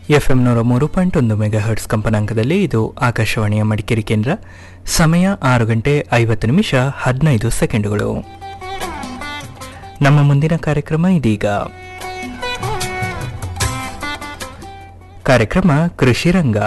FM ನೂರ ಮೂರು point ಒಂದು ಮೆಗಾ ಹರ್ಟ್ಸ್ ಕಂಪನಾಂಕದಲ್ಲಿ ಇದು ಆಕಾಶವಾಣಿಯ ಮಡಿಕೇರಿ ಕೇಂದ್ರ ಸಮಯ ಆರು ಗಂಟೆ ಐವತ್ತು ನಿಮಿಷ ಹದಿನೈದು ಸೆಕೆಂಡುಗಳು ನಮ್ಮ ಮುಂದಿನ ಕಾರ್ಯಕ್ರಮ ಇದೀಗ ಕಾರ್ಯಕ್ರಮ ಕೃಷಿ ರಂಗ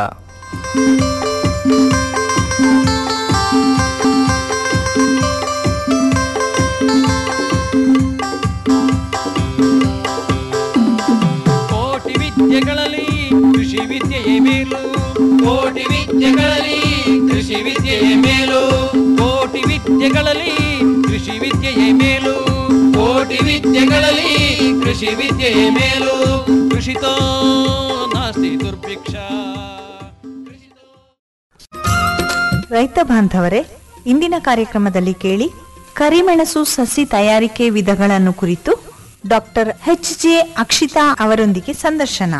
ಕೋಟಿ ವಿದ್ಯೆಗಳಲ್ಲಿ ಕೃಷಿ ವಿದ್ಯೆಯೇ ಮೇಲು ಕೋಟಿ ವಿದ್ಯೆಗಳಲ್ಲಿ ಕೃಷಿ ವಿದ್ಯೆಯೇ ಮೇಲು ಕೋಟಿ ವಿದ್ಯೆಗಳಲ್ಲಿ ಕೃಷಿ ವಿದ್ಯೆಯೇ ಮೇಲು ಕೋಟಿ ವಿದ್ಯೆಗಳಲ್ಲಿ ಕೃಷಿ ವಿದ್ಯೆಯೇ ಮೇಲು ಕೃಷಿತೋ ನಾಸ್ತಿ ದುರ್ಭಿಕ್ಷ ರೈತ ಬಾಂಧವರೇ ಇಂದಿನ ಕಾರ್ಯಕ್ರಮದಲ್ಲಿ ಕೇಳಿ ಕರಿಮೆಣಸು ಸಸಿ ತಯಾರಿಕೆ ವಿಧಗಳನ್ನು ಕುರಿತು ಡಾಕ್ಟರ್ ಎಚ್ ಜೆ ಅಕ್ಷಿತಾ ಅವರೊಂದಿಗೆ ಸಂದರ್ಶನ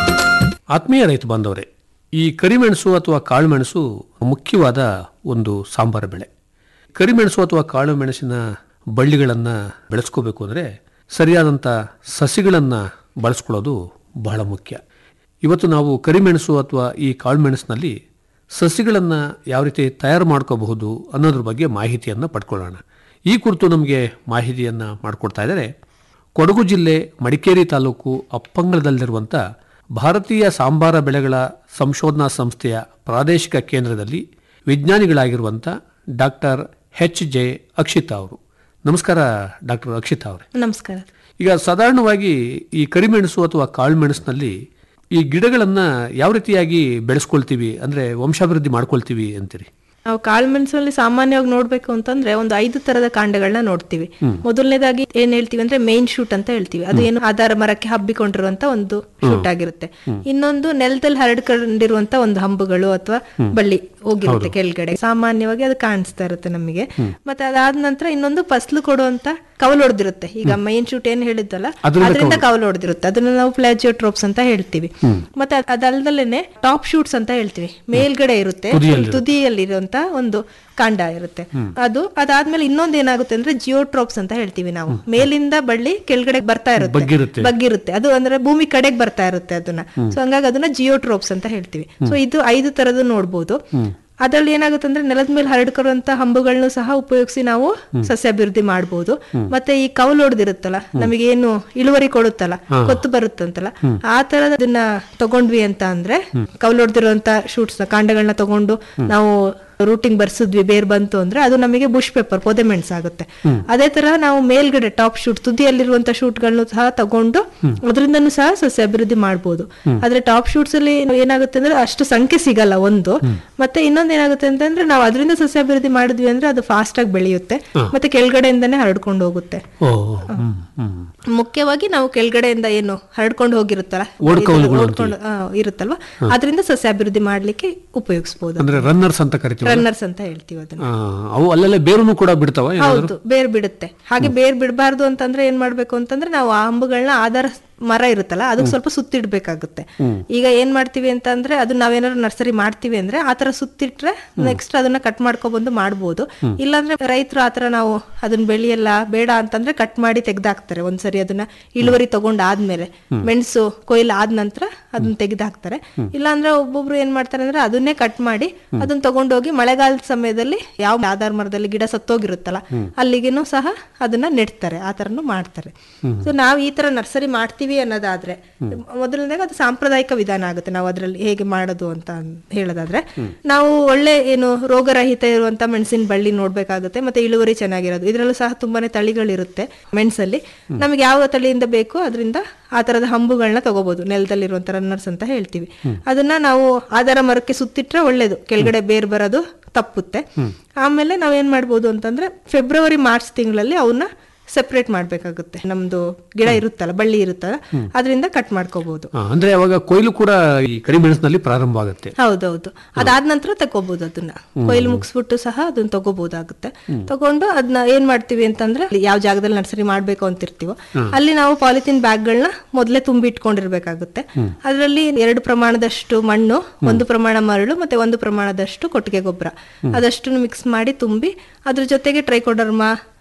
ಆತ್ಮೀಯ ರೈತ ಬಾಂಧವರೇ ಈ ಕರಿಮೆಣಸು ಅಥವಾ ಕಾಳುಮೆಣಸು ಮುಖ್ಯವಾದ ಒಂದು ಸಾಂಬಾರ ಬೆಳೆ ಕರಿಮೆಣಸು ಅಥವಾ ಕಾಳು ಮೆಣಸಿನ ಬಳ್ಳಿಗಳನ್ನು ಬೆಳೆಸ್ಕೋಬೇಕು ಅಂದರೆ ಸರಿಯಾದಂಥ ಸಸಿಗಳನ್ನು ಬಳಸ್ಕೊಳ್ಳೋದು ಬಹಳ ಮುಖ್ಯ ಇವತ್ತು ನಾವು ಕರಿಮೆಣಸು ಅಥವಾ ಈ ಕಾಳುಮೆಣಸಿನಲ್ಲಿ ಸಸಿಗಳನ್ನು ಯಾವ ರೀತಿ ತಯಾರು ಮಾಡ್ಕೋಬಹುದು ಅನ್ನೋದ್ರ ಬಗ್ಗೆ ಮಾಹಿತಿಯನ್ನು ಪಡ್ಕೊಳ್ಳೋಣ ಈ ಕುರಿತು ನಮಗೆ ಮಾಹಿತಿಯನ್ನು ಮಾಡಿಕೊಡ್ತಾ ಇದ್ದಾರೆ ಕೊಡಗು ಜಿಲ್ಲೆ ಮಡಿಕೇರಿ ತಾಲೂಕು ಅಪ್ಪಂಗಲದಲ್ಲಿರುವಂಥ ಭಾರತೀಯ ಸಾಂಬಾರ ಬೆಳೆಗಳ ಸಂಶೋಧನಾ ಸಂಸ್ಥೆಯ ಪ್ರಾದೇಶಿಕ ಕೇಂದ್ರದಲ್ಲಿ ವಿಜ್ಞಾನಿಗಳಾಗಿರುವಂಥ ಡಾಕ್ಟರ್ ಎಚ್ ಜೆ ಅಕ್ಷಿತಾ ಅವರು ನಮಸ್ಕಾರ ಡಾಕ್ಟರ್ ಅಕ್ಷಿತಾ ಅವರೇ ನಮಸ್ಕಾರ ಈಗ ಸಾಧಾರಣವಾಗಿ ಈ ಕರಿಮೆಣಸು ಅಥವಾ ಕಾಳುಮೆಣಸಿನಲ್ಲಿ ಈ ಗಿಡಗಳನ್ನು ಯಾವ ರೀತಿಯಾಗಿ ಬೆಳೆಸ್ಕೊಳ್ತೀವಿ ಅಂದರೆ ವಂಶಾಭಿವೃದ್ಧಿ ಮಾಡ್ಕೊಳ್ತೀವಿ ಅಂತೀರಿ ನಾವು ಕಾಳುಮೆಣಸಲ್ಲಿ ಸಾಮಾನ್ಯವಾಗಿ ನೋಡ್ಬೇಕು ಅಂತಂದ್ರೆ ಒಂದು ಐದು ತರದ ಕಾಂಡಗಳನ್ನ ನೋಡ್ತೀವಿ ಮೊದಲನೇದಾಗಿ ಏನ್ ಹೇಳ್ತೀವಿ ಅಂದ್ರೆ ಮೇನ್ ಶೂಟ್ ಅಂತ ಹೇಳ್ತೀವಿ ಅದು ಏನು ಆಧಾರ ಮರಕ್ಕೆ ಹಬ್ಬಿಕೊಂಡಿರುವಂತ ಒಂದು ಶೂಟ್ ಆಗಿರುತ್ತೆ ಇನ್ನೊಂದು ನೆಲದಲ್ಲಿ ಹರಡ್ಕೊಂಡಿರುವಂತ ಒಂದು ಹಂಬುಗಳು ಅಥವಾ ಬಳ್ಳಿ ಹೋಗಿರುತ್ತೆ ಕೆಳಗಡೆ ಸಾಮಾನ್ಯವಾಗಿ ಅದು ಕಾಣಿಸ್ತಾ ಇರುತ್ತೆ ನಮಗೆ ಮತ್ತೆ ಅದಾದ ನಂತರ ಇನ್ನೊಂದು ಫಸ್ಲು ಕೊಡುವಂತ ಕವಲು ಹೊಡೆದಿರುತ್ತೆ ಈಗ ಮೈನ್ ಶೂಟ್ ಏನ್ ಹೇಳಿದ್ದಲ್ಲ ಅದರಿಂದ ಕವಲು ಹೊಡೆದಿರುತ್ತೆ ಅದನ್ನ ನಾವು ಪ್ಲಾಜಿಯೋಟ್ರೋಪ್ಸ್ ಅಂತ ಹೇಳ್ತೀವಿ ಮತ್ತೆ ಅದ್- ಅದಲ್ದಲೇನೆ ಟಾಪ್ ಶೂಟ್ಸ್ ಅಂತ ಹೇಳ್ತೀವಿ ಮೇಲ್ಗಡೆ ಇರುತ್ತೆ ತುದಿಯಲ್ಲಿರುವಂತ ಒಂದು ಕಾಂಡ ಇರುತ್ತೆ ಅದು ಅದಾದ್ಮೇಲೆ ಇನ್ನೊಂದು ಏನಾಗುತ್ತೆ ಅಂದ್ರೆ ಜಿಯೋಟ್ರೋಪ್ಸ್ ಅಂತ ಹೇಳ್ತೀವಿ ನಾವು ಮೇಲಿಂದ ಬಳ್ಳಿ ಕೆಳಗಡೆ ಬರ್ತಾ ಇರುತ್ತೆ ಬಗ್ಗಿರುತ್ತೆ. ಬಗ್ಗಿರುತ್ತೆ ಅದು ಅಂದ್ರೆ ಭೂಮಿ ಕಡೆಗೆ ಬರ್ತಾ ಇರುತ್ತೆ ಅದನ್ನ ಸೊ ಹಂಗಾಗಿ ಅದನ್ನ ಜಿಯೋಟ್ರೋಪ್ಸ್ ಅಂತ ಹೇಳ್ತೀವಿ ಸೊ ಇದು ಐದು ತರದ್ದು ನೋಡ್ಬೋದು ಅದ್ರಲ್ಲಿ ಏನಾಗುತ್ತೆ ಅಂದ್ರೆ ನೆಲದ ಮೇಲೆ ಹರಡ್ಕೊಳ್ಳುವಂತ ಹಂಬುಗಳನ್ನು ಸಹ ಉಪಯೋಗಿಸಿ ನಾವು ಸಸ್ಯಾಭಿವೃದ್ಧಿ ಮಾಡಬಹುದು ಮತ್ತೆ ಈ ಕೌಲು ಹೊಡೆದಿರುತ್ತಲ್ಲ ನಮಗೆ ಏನು ಇಳುವರಿ ಕೊಡುತ್ತಲ್ಲ ಕೊತ್ತು ಬರುತ್ತಂತಲ್ಲ ಆ ತರದ ಅದನ್ನ ತಗೊಂಡ್ವಿ ಅಂತ ಅಂದ್ರೆ ಕೌಲು ಹೊಡೆದಿರುವಂತ ಶೂಟ್ಸ್ ಕಾಂಡಗಳನ್ನ ತಗೊಂಡು ನಾವು ರೂಟಿಂಗ್ ಬರ್ಸಿದ್ವಿ ಬೇರ್ ಬಂತು ಅಂದ್ರೆ ಅದು ನಮಗೆ ಬುಷ್ ಪೇಪರ್ ಪೊದೆ ಮೆಣಸಾಗುತ್ತೆ ಅದೇ ತರ ನಾವು ಮೇಲ್ಗಡೆ ಟಾಪ್ ಶೂಟ್ ತುದಿಯಲ್ಲಿರುವಂತ ಶೂಟ್ಗಳನ್ನು ಸಹ ತಗೊಂಡು ಅದರಿಂದನೂ ಸಹ ಸಸ್ಯ ಅಭಿವೃದ್ಧಿ ಮಾಡಬಹುದು ಆದ್ರೆ ಟಾಪ್ ಶೂಟ್ಸ್ ಅಲ್ಲಿ ಏನಾಗುತ್ತೆ ಅಂದ್ರೆ ಅಷ್ಟು ಸಂಖ್ಯೆ ಸಿಗಲ್ಲ ಒಂದು ಮತ್ತೆ ಇನ್ನೊಂದು ಏನಾಗುತ್ತೆ ಅಂತಂದ್ರೆ ನಾವು ಅದರಿಂದ ಸಸ್ಯ ಅಭಿವೃದ್ಧಿ ಮಾಡಿದ್ವಿ ಅಂದ್ರೆ ಅದು ಫಾಸ್ಟ್ ಆಗಿ ಬೆಳೆಯುತ್ತೆ ಮತ್ತೆ ಕೆಳಗಡೆಯಿಂದಾನೇ ಹರಡ್ಕೊಂಡು ಹೋಗುತ್ತೆ ಓ ಹ್ಮ್ ಹ್ಮ್ ಮುಖ್ಯವಾಗಿ ನಾವು ಕೆಳಗಡೆಯಿಂದ ಏನು ಹರಡ್ಕೊಂಡು ಹೋಗಿರುತ್ತಲ್ಲ ಓಡ್ಕೌಲುಗಳು ಓಡ್ಕೊಂಡು ಆ, ಇರುತ್ತಲ್ವಾ ಅದರಿಂದ ಸಸ್ಯ ಅಭಿವೃದ್ಧಿ ಮಾಡ್ಲಿಕ್ಕೆ ಉಪಯೋಗಿಸಬಹುದು ಅಂದ್ರೆ ರನ್ನರ್ಸ್ ಅಂತ ಕರಿತೀವಿ ರನ್ನರ್ಸ್ ಅಂತ ಹೇಳ್ತೀವಿ ಅದನ್ನ ಆ, ಅವು ಅಲ್ಲೆಲ್ಲ ಬೇರುನು ಕೂಡ ಬಿಡ್ತಾವ ಹೌದು ಬೇರ್ ಬಿಡುತ್ತೆ ಹಾಗೆ ಬೇರ್ ಬಿಡಬಾರ್ದು ಅಂತಂದ್ರೆ ಏನ್ ಮಾಡ್ಬೇಕು ಅಂತಂದ್ರೆ ನಾವು ಆ ಹಂಬುಗಳನ್ನ ಆಧಾರ ಮರ ಇರುತ್ತಲ್ಲ ಅದಕ್ಕೆ ಸ್ವಲ್ಪ ಸುತ್ತಿಡ್ಬೇಕಾಗುತ್ತೆ ಈಗ ಏನ್ ಮಾಡ್ತೀವಿ ಅಂತ ಅಂದ್ರೆ ಅದು ನಾವೇನಾದ್ರು ನರ್ಸರಿ ಮಾಡ್ತೀವಿ ಅಂದ್ರೆ ಆತರ ಸುತ್ತಿಟ್ರೆ ನೆಕ್ಸ್ಟ್ ಅದನ್ನ ಕಟ್ ಮಾಡ್ಕೊಬಂದು ಮಾಡ್ಬೋದು ಇಲ್ಲಾಂದ್ರೆ ರೈತರು ಆತರ ನಾವು ಅದನ್ನ ಬೆಳೆಯಲ್ಲ ಬೇಡ ಅಂತಂದ್ರೆ ಕಟ್ ಮಾಡಿ ತೆಗ್ದಾಕ್ತಾರೆ ಒಂದ್ಸರಿ ಅದನ್ನ ಇಳುವರಿ ತಗೊಂಡ್ ಆದ್ಮೇಲೆ ಮೆಣಸು ಕೊಯ್ಲು ಆದ ನಂತರ ಅದನ್ನ ತೆಗ್ದಾಕ್ತಾರೆ ಇಲ್ಲಾಂದ್ರೆ ಒಬ್ಬೊಬ್ರು ಏನ್ ಮಾಡ್ತಾರೆ ಅಂದ್ರೆ ಅದನ್ನೇ ಕಟ್ ಮಾಡಿ ಅದನ್ನ ತಗೊಂಡೋಗಿ ಮಳೆಗಾಲದ ಸಮಯದಲ್ಲಿ ಯಾವ ಆಧಾರ ಮರದಲ್ಲಿ ಗಿಡ ಸತ್ತೋಗಿರುತ್ತಲ್ಲ ಅಲ್ಲಿಗೇನು ಸಹ ಅದನ್ನ ನೆಡ್ತಾರೆ ಆ ತರನು ಮಾಡ್ತಾರೆ ಸೊ ನಾವು ಈ ತರ ನರ್ಸರಿ ಮಾಡ್ತೀವಿ ಅನ್ನೋದಾದ್ರೆ ಮೊದಲನೇದಾಗ ಅದು ಸಾಂಪ್ರದಾಯಿಕ ವಿಧಾನ ಆಗುತ್ತೆ ನಾವು ಅದ್ರಲ್ಲಿ ಹೇಗೆ ಮಾಡೋದು ಅಂತ ಹೇಳೋದಾದ್ರೆ ನಾವು ಒಳ್ಳೆ ಏನು ರೋಗರಹಿತ ಇರುವಂತ ಮೆಣಸಿನ ಬಳ್ಳಿ ನೋಡ್ಬೇಕಾಗುತ್ತೆ ಮತ್ತೆ ಇಳುವರಿ ಚೆನ್ನಾಗಿರೋದು ಇದರಲ್ಲೂ ಸಹ ತುಂಬಾನೇ ತಳಿಗಳಿರುತ್ತೆ ಮೆಣಸಲ್ಲಿ ನಮಗೆ ಯಾವ ತಳಿಯಿಂದ ಬೇಕು ಅದರಿಂದ ಆ ತರದ ಹಂಬುಗಳನ್ನ ತಗೋಬಹುದು ನೆಲದಲ್ಲಿರುವಂತ ರನ್ನರ್ಸ್ ಅಂತ ಹೇಳ್ತೀವಿ ಅದನ್ನ ನಾವು ಆಧಾರ ಮರಕ್ಕೆ ಸುತ್ತಿಟ್ರೆ ಒಳ್ಳೇದು ಕೆಳಗಡೆ ಬೇರ್ ಬರೋದು ತಪ್ಪುತ್ತೆ ಆಮೇಲೆ ನಾವೇನ್ ಮಾಡ್ಬೋದು ಅಂತಂದ್ರೆ ಫೆಬ್ರವರಿ ಮಾರ್ಚ್ ತಿಂಗಳಲ್ಲಿ ಅವನ್ನ ಸೆಪರೇಟ್ ಮಾಡ್ಬೇಕಾಗುತ್ತೆ ನಮ್ದು ಗಿಡ ಇರುತ್ತಲ್ಲ ಬಳ್ಳಿ ಇರುತ್ತಲ್ಲ ಅದರಿಂದ ಕಟ್ ಮಾಡ್ಕೋಬಹುದು ಆ, ಅಂದ್ರೆ ಅವಾಗ ಕೊಯ್ಲು ಕೂಡ ಈ ಕರಿಮೆಣಸಿನಲ್ಲಿ ಪ್ರಾರಂಭ ಆಗುತ್ತೆ ಹೌದೌದು ಅದಾದ ನಂತರ ತಗೋಬಹುದು ಅದನ್ನ ಕೊಯ್ಲು ಮುಗಿಸ್ಬಿಟ್ಟು ಸಹ ಅದನ್ನ ತಗೋಬಹುದಾಗುತ್ತೆ ತಗೊಂಡು ಅದನ್ನ ಏನ್ ಮಾಡ್ತೀವಿ ಅಂತಂದ್ರೆ ಯಾವ ಜಾಗದಲ್ಲಿ ನರ್ಸರಿ ಮಾಡ್ಬೇಕು ಅಂತಿರ್ತೀವೋ ಅಲ್ಲಿ ನಾವು ಪಾಲಿಥಿನ್ ಬ್ಯಾಗ್ಗಳನ್ನ ಮೊದಲೇ ತುಂಬಿ ಇಟ್ಕೊಂಡಿರ್ಬೇಕಾಗುತ್ತೆ ಅದರಲ್ಲಿ ಎರಡು ಪ್ರಮಾಣದಷ್ಟು ಮಣ್ಣು ಒಂದು ಪ್ರಮಾಣ ಮರಳು ಮತ್ತೆ ಒಂದು ಪ್ರಮಾಣದಷ್ಟು ಕೊಟ್ಟಿಗೆ ಗೊಬ್ಬರ ಅದಷ್ಟು ಮಿಕ್ಸ್ ಮಾಡಿ ತುಂಬಿ ಅದ್ರ ಜೊತೆಗೆ ಟ್ರೈಕೋಡರ್ಮಾ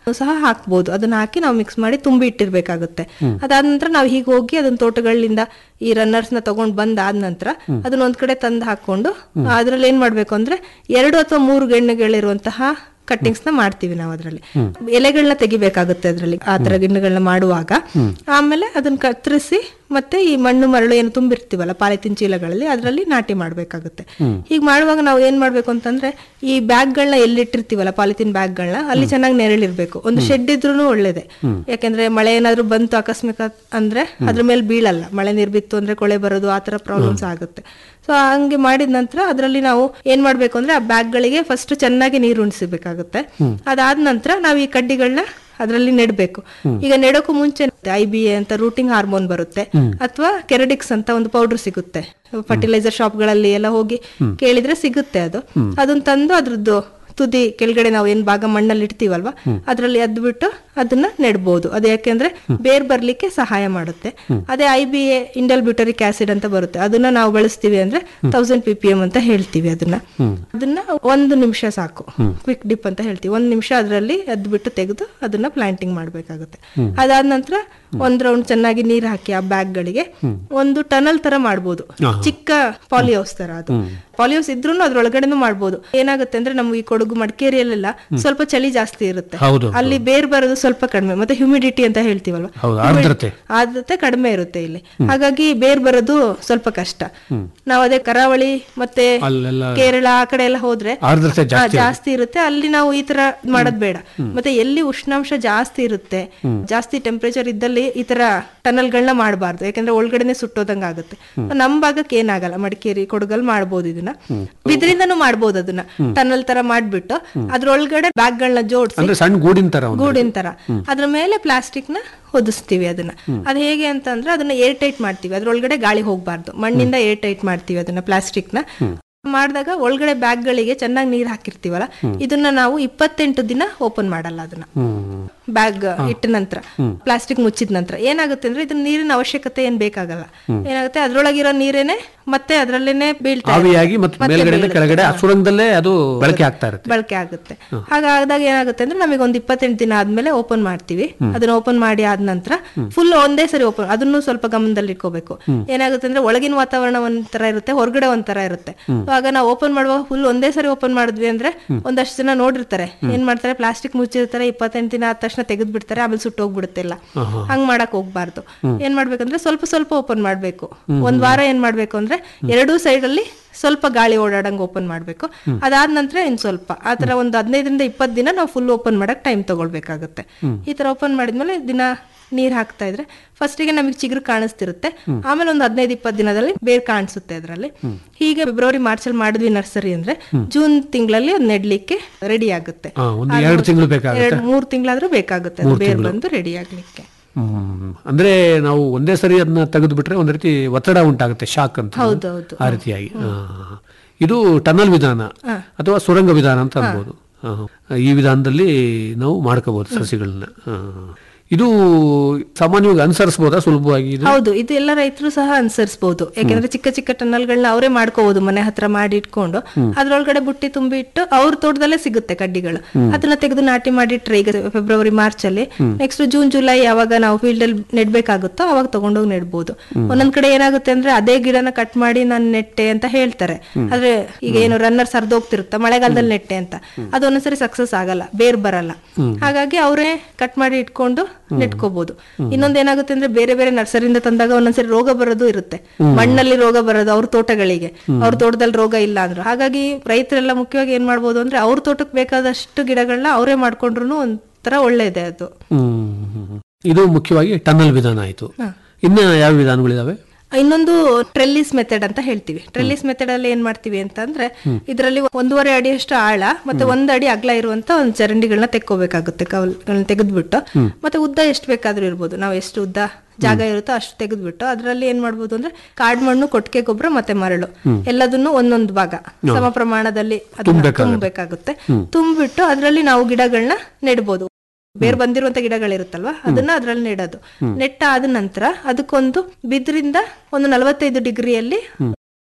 ಸಹ ಹಾಕ್ಬೋದು ಅದನ್ನ ಹಾಕಿ ನಾವು ಮಿಕ್ಸ್ ಮಾಡಿ ತುಂಬಿ ಇಟ್ಟಿರ್ಬೇಕಾಗುತ್ತೆ ಅದಾದ ನಂತರ ನಾವು ಹೀಗೆ ಹೋಗಿ ಅದನ್ನ ತೋಟಗಳಿಂದ ಈ ರನ್ನರ್ಸ್ ನ ತಗೊಂಡ್ ಬಂದ್ ಆದ ನಂತರ ಅದನ್ನ ಒಂದ್ ಕಡೆ ತಂದು ಹಾಕೊಂಡು ಅದ್ರಲ್ಲಿ ಏನ್ ಮಾಡ್ಬೇಕು ಅಂದ್ರೆ ಎರಡು ಅಥವಾ ಮೂರು ಗೆಣ್ಣೆಗಳಿರುವಂತಹ ಕಟ್ಟಿಂಗ್ಸ್ ನ ಮಾಡ್ತೀವಿ ನಾವು ಅದರಲ್ಲಿ ಎಲೆಗಳನ್ನ ತೆಗಿಬೇಕಾಗುತ್ತೆ ಅದರಲ್ಲಿ ಆ ತರ ಗಿಣ್ಣಗಳನ್ನ ಮಾಡುವಾಗ ಆಮೇಲೆ ಅದನ್ನ ಕತ್ತರಿಸಿ ಮತ್ತೆ ಈ ಮಣ್ಣು ಮರಳು ಏನು ತುಂಬಿರ್ತೀವಲ್ಲ ಪಾಲಿಥಿನ್ ಚೀಲಗಳಲ್ಲಿ ಅದರಲ್ಲಿ ನಾಟಿ ಮಾಡ್ಬೇಕಾಗುತ್ತೆ ಹೀಗೆ ಮಾಡುವಾಗ ನಾವು ಏನ್ ಮಾಡ್ಬೇಕು ಅಂತಂದ್ರೆ ಈ ಬ್ಯಾಗ್ಗಳನ್ನ ಎಲ್ಲಿಟ್ಟಿರ್ತೀವಲ್ಲ ಪಾಲಿಥಿನ್ ಬ್ಯಾಗ್ಗಳನ್ನ ಅಲ್ಲಿ ಚೆನ್ನಾಗಿ ನೆರಳಿರ್ಬೇಕು ಒಂದು ಶೆಡ್ ಇದ್ರೂ ಒಳ್ಳೇದೆ ಯಾಕೆಂದ್ರೆ ಮಳೆ ಏನಾದ್ರೂ ಬಂತು ಆಕಸ್ಮಿಕ ಅಂದ್ರೆ ಅದ್ರ ಮೇಲೆ ಬೀಳಲ್ಲ ಮಳೆ ನೀರ್ ಬಿತ್ತು ಅಂದ್ರೆ ಕೊಳೆ ಬರೋದು ಆ ತರ ಪ್ರಾಬ್ಲಮ್ಸ್ ಆಗುತ್ತೆ ಸೊ ಹಂಗೆ ಮಾಡಿದ ನಂತರ ಅದರಲ್ಲಿ ನಾವು ಏನ್ ಮಾಡ್ಬೇಕು ಅಂದ್ರೆ ಆ ಬ್ಯಾಗ್ಗಳಿಗೆ ಫಸ್ಟ್ ಚೆನ್ನಾಗಿ ನೀರು ಉಣಿಸಬೇಕಾಗುತ್ತೆ ಅದಾದ ನಂತರ ನಾವು ಈ ಕಡ್ಡಿಗಳನ್ನ ಅದರಲ್ಲಿ ನೆಡ್ಬೇಕು ಈಗ ನೆಡೋಕು ಮುಂಚೆ ಐ ಬಿ ಎ ಅಂತ ರೂಟಿಂಗ್ ಹಾರ್ಮೋನ್ ಬರುತ್ತೆ ಅಥವಾ ಕೆರಡಿಕ್ಸ್ ಅಂತ ಒಂದು ಪೌಡರ್ ಸಿಗುತ್ತೆ ಫರ್ಟಿಲೈಸರ್ ಶಾಪ್ಗಳಲ್ಲಿ ಎಲ್ಲ ಹೋಗಿ ಕೇಳಿದ್ರೆ ಸಿಗುತ್ತೆ ಅದು ಅದನ್ನ ತಂದು ಅದ್ರದ್ದು ತುದಿ ಕೆಳಗಡೆ ನಾವು ಏನ್ ಭಾಗ ಮಣ್ಣಲ್ಲಿ ಇಡ್ತೀವಲ್ವಾ ಅದ್ರಲ್ಲಿ ಅದ್ದು ಬಿಟ್ಟು ಅದನ್ನ ನೆಡ್ಬೋದು ಅದು ಯಾಕೆಂದ್ರೆ ಬೇರ್ ಬರ್ಲಿಕ್ಕೆ ಸಹಾಯ ಮಾಡುತ್ತೆ ಅದೇ I B A indole butyric acid ಅಂತ ಬರುತ್ತೆ ಅದನ್ನ ನಾವು ಬಳಸ್ತೀವಿ ಅಂದ್ರೆ ತೌಸಂಡ್ ಪಿ ಪಿ ಎಂ ಅಂತ ಹೇಳ್ತೀವಿ ಅದನ್ನ ಅದನ್ನ ಒಂದು ನಿಮಿಷ ಸಾಕು ಕ್ವಿಕ್ ಡಿಪ್ ಅಂತ ಹೇಳ್ತೀವಿ ಒಂದ್ ನಿಮಿಷ ಅದರಲ್ಲಿ ಅದ್ದು ಬಿಟ್ಟು ತೆಗೆದು ಅದನ್ನ ಪ್ಲಾಂಟಿಂಗ್ ಮಾಡ್ಬೇಕಾಗುತ್ತೆ ಅದಾದ ನಂತರ ಒಂದ್ ರೌಂಡ್ ಚೆನ್ನಾಗಿ ನೀರ್ ಹಾಕಿ ಆ ಬ್ಯಾಗ್ ಗಳಿಗೆ ಒಂದು ಟನಲ್ ತರ ಮಾಡ್ಬೋದು ಚಿಕ್ಕ ಪಾಲಿಹೌಸ್ ತರ ಅದು ಪಾಲಿಹೌಸ್ ಇದ್ರೂ ಅದ್ರೊಳಗಡೆನೂ ಮಾಡ್ಬೋದು ಏನಾಗುತ್ತೆ ಅಂದ್ರೆ ನಮ್ಮ ಈ ಕೊಡಗು ಮಡಿಕೇರಿಯಲ್ಲೆಲ್ಲ ಸ್ವಲ್ಪ ಚಳಿ ಜಾಸ್ತಿ ಇರುತ್ತೆ ಹೌದು, ಅಲ್ಲಿ ಬೇರ್ ಬರೋದು ಸ್ವಲ್ಪ ಕಡಿಮೆ ಮತ್ತೆ ಹ್ಯುಮಿಡಿಟಿ ಅಂತ ಹೇಳ್ತೀವಲ್ವಾ ಹೌದು, ಆರ್ದ್ರತೆ. ಆದ್ರತೆ ಕಡಿಮೆ ಇರುತ್ತೆ ಇಲ್ಲಿ ಹಾಗಾಗಿ ಬೇರ್ ಬರೋದು ಸ್ವಲ್ಪ ಕಷ್ಟ ನಾವು ಅದೇ ಕರಾವಳಿ ಮತ್ತೆ ಅಲ್ಲೆಲ್ಲ ಕೇರಳ ಆ ಕಡೆ ಎಲ್ಲ ಹೋದ್ರೆ ಆರ್ದ್ರತೆ ಹಾ, ಜಾಸ್ತಿ ಜಾಸ್ತಿ ಇರುತ್ತೆ ಅಲ್ಲಿ ನಾವು ಈ ತರ ಮಾಡೋದ್ ಬೇಡ ಮತ್ತೆ ಎಲ್ಲಿ ಉಷ್ಣಾಂಶ ಜಾಸ್ತಿ ಇರುತ್ತೆ ಜಾಸ್ತಿ ಟೆಂಪರೇಚರ್ ಇದ್ದಲ್ಲಿ ಈ ತರ ಟನಲ್ ಗಳನ್ನ ಮಾಡಬಾರ್ದು ಯಾಕಂದ್ರೆ ಒಳಗಡೆನೆ ಸುಟ್ಟೋದಂಗ ಆಗುತ್ತೆ ನಮ್ ಭಾಗಕ್ಕೆ ಏನಾಗಲ್ಲ ಮಡಿಕೇರಿ ಕೊಡಗಲ್ ಮಾಡ್ಬೋದು ಇದನ್ನ ಬಿದ್ರಿಂದನೂ ಮಾಡ್ಬೋದು ಅದನ್ನ ಟನಲ್ ತರ ಮಾಡ್ಬಿಟ್ಟು ಅದ್ರೊಳಗಡೆ ಬ್ಯಾಗ್ ಗಳನ್ನ ಜೋಡಿಸಿ ಅಂದ್ರೆ ಸಣ್ಣ ಗೂಡಿನ ತರ ಒಂದು ಗೂಡಿನ ತರ ಅದ್ರ ಮೇಲೆ ಪ್ಲಾಸ್ಟಿಕ್ ನ ಹೊದಿಸ್ತೀವಿ ಅದನ್ನ ಅದ್ ಹೇಗೆ ಅಂತಂದ್ರೆ ಅದನ್ನ ಏರ್ ಟೈಟ್ ಮಾಡ್ತೀವಿ ಅದ್ರೊಳಗಡೆ ಗಾಳಿ ಹೋಗ್ಬಾರ್ದು ಮಣ್ಣಿಂದ ಏರ್ ಟೈಟ್ ಮಾಡ್ತೀವಿ ಅದನ್ನ ಪ್ಲಾಸ್ಟಿಕ್ ನ ಮಾಡಿದಾಗ ಒಳಗಡೆ ಬ್ಯಾಗ್ ಗಳಿಗೆ ಚೆನ್ನಾಗಿ ನೀರ್ ಹಾಕಿರ್ತೀವಲ್ಲ ಇದನ್ನ ನಾವು ಇಪ್ಪತ್ತೆಂಟು ದಿನ ಓಪನ್ ಮಾಡಲ್ಲ ಅದನ್ನ ಬ್ಯಾಗ್ ಇಟ್ಟ ನಂತರ ಪ್ಲಾಸ್ಟಿಕ್ ಮುಚ್ಚಿದ ನಂತರ ಏನಾಗುತ್ತೆ ಅಂದ್ರೆ ಇದನ್ನ ನೀರಿನ ಅವಶ್ಯಕತೆ ಏನ್ ಬೇಕಾಗಲ್ಲ ಏನಾಗುತ್ತೆ ಅದ್ರೊಳಗಿರೋ ನೀರೇನೆ ಮತ್ತೆ ಅದ್ರಲ್ಲೇನೆ ಬೀಳ್ತಾ ಇರುತ್ತೆ. ಆವಿಯಾಗಿ ಮತ್ತೆ ಮೇಲ್ಗಡೆಯಿಂದ ಬೀಳುತ್ತೆ. ಕೆಳಗಡೆ ಆ ಸುರಂಗದಲ್ಲೇ ಅದು ಬಳಕೆ ಆಗ್ತಾ ಇರುತ್ತೆ ಬಳಕೆ ಆಗುತ್ತೆ ಹಾಗಾದಾಗ ಏನಾಗುತ್ತೆ ಅಂದ್ರೆ ನಮಗೆ ಒಂದು ಇಪ್ಪತ್ತೆಂಟು ದಿನ ಆದ್ಮೇಲೆ ಓಪನ್ ಮಾಡ್ತೀವಿ ಅದನ್ನ ಓಪನ್ ಮಾಡಿ ಆದ ನಂತರ ಫುಲ್ ಒಂದೇ ಸರಿ ಓಪನ್ ಅದನ್ನು ಸ್ವಲ್ಪ ಗಮನದಲ್ಲಿ ಇಟ್ಕೋಬೇಕು ಏನಾಗುತ್ತೆ ಅಂದ್ರೆ ಒಳಗಿನ ವಾತಾವರಣ ಒಂಥರ ಇರುತ್ತೆ ಹೊರಗಡೆ ಒಂಥರ ಇರುತ್ತೆ So ಆಗ ನಾವು ಓಪನ್ ಮಾಡುವಾಗ ಫುಲ್ ಒಂದೇ ಸರಿ ಓಪನ್ ಮಾಡಿದ್ವಿ ಅಂದ್ರೆ ಒಂದಷ್ಟು ಜನ ನೋಡಿರ್ತಾರೆ ಏನ್ ಮಾಡ್ತಾರೆ ಪ್ಲಾಸ್ಟಿಕ್ ಮುಚ್ಚಿರ್ತಾರೆ ಇಪ್ಪತ್ತೆಂಟು ದಿನ ಆದ ತಕ್ಷಣ ತೆಗೆದ್ ಬಿಡ್ತಾರೆ ಆಮೇಲೆ ಸುಟ್ಟೋಗ್ಬಿಡುತ್ತೆ ಎಲ್ಲ ಹಂಗ್ ಮಾಡಕ್ ಹೋಗ್ಬಾರ್ದು ಏನ್ ಮಾಡ್ಬೇಕಂದ್ರೆ ಸ್ವಲ್ಪ ಸ್ವಲ್ಪ ಓಪನ್ ಮಾಡ್ಬೇಕು ಒಂದ್ ವಾರ ಏನ್ ಮಾಡ್ಬೇಕು ಅಂದ್ರೆ ಎರಡೂ ಸೈಡ್ ಅಲ್ಲಿ ಸ್ವಲ್ಪ ಗಾಳಿ ಓಡಾಡಂಗ್ ಓಪನ್ ಮಾಡ್ಬೇಕು ಅದಾದ ನಂತರ ಇನ್ ಸ್ವಲ್ಪ ಆ ತರ ಒಂದು ಹದಿನೈದರಿಂದ ಇಪ್ಪತ್ತು ದಿನ ನಾವು ಫುಲ್ ಓಪನ್ ಮಾಡಕ್ ಟೈಮ್ ತಗೊಳ್ಬೇಕಾಗುತ್ತೆ ಈ ತರ ಓಪನ್ ಮಾಡಿದ್ಮೇಲೆ ದಿನ ನೀರ್ ಹಾಕ್ತಾ ಇದ್ರೆ ಫಸ್ಟಿಗೆ ನಮಗೆ ಚಿಗುರು ಕಾಣಿಸ್ತಿರುತ್ತೆ ಆಮೇಲೆ ಒಂದು ಹದಿನೈದು ಇಪ್ಪತ್ತು ದಿನದಲ್ಲಿ ಬೇರ್ ಕಾಣಿಸುತ್ತೆ ಅದರಲ್ಲಿ ಹೀಗೆ ಫೆಬ್ರವರಿ ಮಾರ್ಚ್ ಅಲ್ಲಿ ಮಾಡಿದ್ವಿ ನರ್ಸರಿ ಅಂದ್ರೆ ಜೂನ್ ತಿಂಗಳಲ್ಲಿ ಅದ್ ನೆಡ್ಲಿಕ್ಕೆ ರೆಡಿ ಆಗುತ್ತೆ ಹಾ, ಒಂದು ಎರಡು ತಿಂಗಳು ಬೇಕಾಗುತ್ತೆ ಎರಡು ಮೂರ್ ತಿಂಗಳಾದ್ರೂ ಬೇಕಾಗುತ್ತೆ ಅದು ಬೇರ್ ಬಂದು ರೆಡಿ ಆಗ್ಲಿಕ್ಕೆ ಹ್ಮ್. ಅಂದ್ರೆ ನಾವು ಒಂದೇ ಸರಿ ಅದನ್ನ ತೆಗೆದು ಬಿಟ್ರೆ ಒಂದ್ ರೀತಿ ಒತ್ತಡ ಉಂಟಾಗುತ್ತೆ ಶಾಕ್ ಅಂತ ಹೌದೌದು ಆ ರೀತಿಯಾಗಿ ಹಾ. ಇದು ಟನಲ್ ವಿಧಾನ ಅಥವಾ ಸುರಂಗ ವಿಧಾನ ಅಂತ ಅನ್ಬೋದು ಹಾ. ಈ ವಿಧಾನದಲ್ಲಿ ನಾವು ಮಾಡ್ಕೋಬಹುದು ಸಸಿಗಳನ್ನ ಹಾ. ಇದು ಸಾಮಾನ್ಯವಾಗಿ ಅನುಸರಿಸಬಹುದಾ ಸುಲಭವಾಗಿ ಇದು ಹೌದು ಇದು ಎಲ್ಲ ರೈತರು ಸಹ ಅನುಸರಿಸಬಹುದು ಯಾಕಂದ್ರೆ ಚಿಕ್ಕ ಚಿಕ್ಕ ಟನಲ್ಗಳನ್ನ ಅವರೇ ಮಾಡ್ಕೋಬಹುದು ಮನೆ ಹತ್ರ ಮಾಡಿ ಇಟ್ಕೊಂಡು ಅದ್ರೊಳಗಡೆ ಬುಟ್ಟಿ ತುಂಬಿ ಇಟ್ಟು ಅವ್ರ ತೋಟದಲ್ಲೇ ಸಿಗುತ್ತೆ ಕಡ್ಡಿಗಳು ಅದನ್ನ ತೆಗೆದು ನಾಟಿ ಮಾಡಿಟ್ರೆ ಈಗ ಫೆಬ್ರವರಿ ಮಾರ್ಚ್ ಅಲ್ಲಿ ನೆಕ್ಸ್ಟ್ ಜೂನ್ ಜುಲೈ ಯಾವಾಗ ನಾವು ಫೀಲ್ಡ್ ಅಲ್ಲಿ ನೆಡ್ಬೇಕಾಗುತ್ತೋ ಅವಾಗ ತಗೊಂಡೋಗಿ ನೆಡ್ಬೋದು ಒಂದೊಂದ್ ಕಡೆ ಏನಾಗುತ್ತೆ ಅಂದ್ರೆ ಅದೇ ಗಿಡನ ಕಟ್ ಮಾಡಿ ನಾನು ನೆಟ್ಟೆ ಅಂತ ಹೇಳ್ತಾರೆ ಆದ್ರೆ ಈಗ ಏನು ರನ್ನರ್ ಸರ್ದೋಗ್ತಿರುತ್ತೆ ಮಳೆಗಾಲದಲ್ಲಿ ನೆಟ್ಟೆ ಅಂತ ಅದು ಒಂದೊಂದ್ಸರಿ ಸಕ್ಸಸ್ ಆಗಲ್ಲ ಬೇರ್ ಬರಲ್ಲ ಹಾಗಾಗಿ ಅವರೇ ಕಟ್ ಮಾಡಿ ಇಟ್ಕೊಂಡು ನೆಟ್ಕೋಬಹುದು ಇನ್ನೊಂದ್ ಏನಾಗುತ್ತೆ ಅಂದ್ರೆ ಬೇರೆ ಬೇರೆ ನರ್ಸರಿಯಿಂದ ತಂದಾಗ ಒಂದೊಂದ್ಸರಿ ರೋಗ ಬರೋದು ಇರುತ್ತೆ ಮಣ್ಣಲ್ಲಿ ರೋಗ ಬರೋದು ಅವ್ರ ತೋಟಗಳಿಗೆ ಅವ್ರ ತೋಟದಲ್ಲಿ ರೋಗ ಇಲ್ಲ ಅಂದ್ರು ಹಾಗಾಗಿ ರೈತರೆಲ್ಲ ಮುಖ್ಯವಾಗಿ ಏನ್ ಮಾಡ್ಬೋದು ಅಂದ್ರೆ ಅವ್ರ ತೋಟಕ್ಕೆ ಬೇಕಾದಷ್ಟು ಗಿಡಗಳನ್ನ ಅವರೇ ಮಾಡ್ಕೊಂಡ್ರು ಒಂಥರ ಒಳ್ಳೇದೆ ಅದು ಹ್ಮ್. ಇದು ಮುಖ್ಯವಾಗಿ ಟನಲ್ ವಿಧಾನ ಆಯ್ತು ಇನ್ನ ಯಾವ ವಿಧಾನಗಳಿದಾವೆ ಇನ್ನೊಂದು ಟ್ರೆಲ್ಲಿಸ್ ಮೆಥಡ್ ಅಂತ ಹೇಳ್ತೀವಿ ಟ್ರೆಲ್ಲಿಸ್ ಮೆಥಡ್ ಅಲ್ಲಿ ಏನ್ ಮಾಡ್ತೀವಿ ಅಂತಂದ್ರೆ ಇದರಲ್ಲಿ ಒಂದೂವರೆ ಅಡಿಯಷ್ಟು ಆಳ ಮತ್ತೆ ಒಂದ್ ಅಡಿ ಅಗಲ ಇರುವಂತ ಒಂದು ಚರಂಡಿಗಳನ್ನ ತೆಕ್ಕೋಬೇಕಾಗುತ್ತೆ ಕವಲ್ಗಳನ್ನ ತೆಗೆದ್ಬಿಟ್ಟು ಮತ್ತೆ ಉದ್ದ ಎಷ್ಟು ಬೇಕಾದ್ರೂ ಇರ್ಬೋದು ನಾವು ಎಷ್ಟು ಉದ್ದ ಜಾಗ ಇರುತ್ತೋ ಅಷ್ಟು ತೆಗೆದ್ಬಿಟ್ಟು ಅದರಲ್ಲಿ ಏನ್ ಮಾಡ್ಬೋದು ಅಂದ್ರೆ ಕಾಡ್ ಮಣ್ಣು ಕೊಟ್ಟಿಗೆ ಗೊಬ್ಬರ ಮತ್ತೆ ಮರಳು ಎಲ್ಲದನ್ನು ಒಂದೊಂದು ಭಾಗ ಸಮ ಪ್ರಮಾಣದಲ್ಲಿ ಅದನ್ನ ತುಂಬಬೇಕಾಗುತ್ತೆ ತುಂಬಿಟ್ಟು ಅದರಲ್ಲಿ ನಾವು ಗಿಡಗಳನ್ನ ನೆಡ್ಬೋದು ಬೇರೆ ಬಂದಿರುವಂತ ಗಿಡಗಳಿರುತ್ತಲ್ವಾ ಅದನ್ನ ಅದ್ರಲ್ಲಿ ನೆಡೋದು ನೆಟ್ಟ ಆದ ನಂತರ ಅದಕ್ಕೊಂದು ಬಿದ್ರಿಂದ ಒಂದು ನಲವತ್ತೈದು ಡಿಗ್ರಿಯಲ್ಲಿ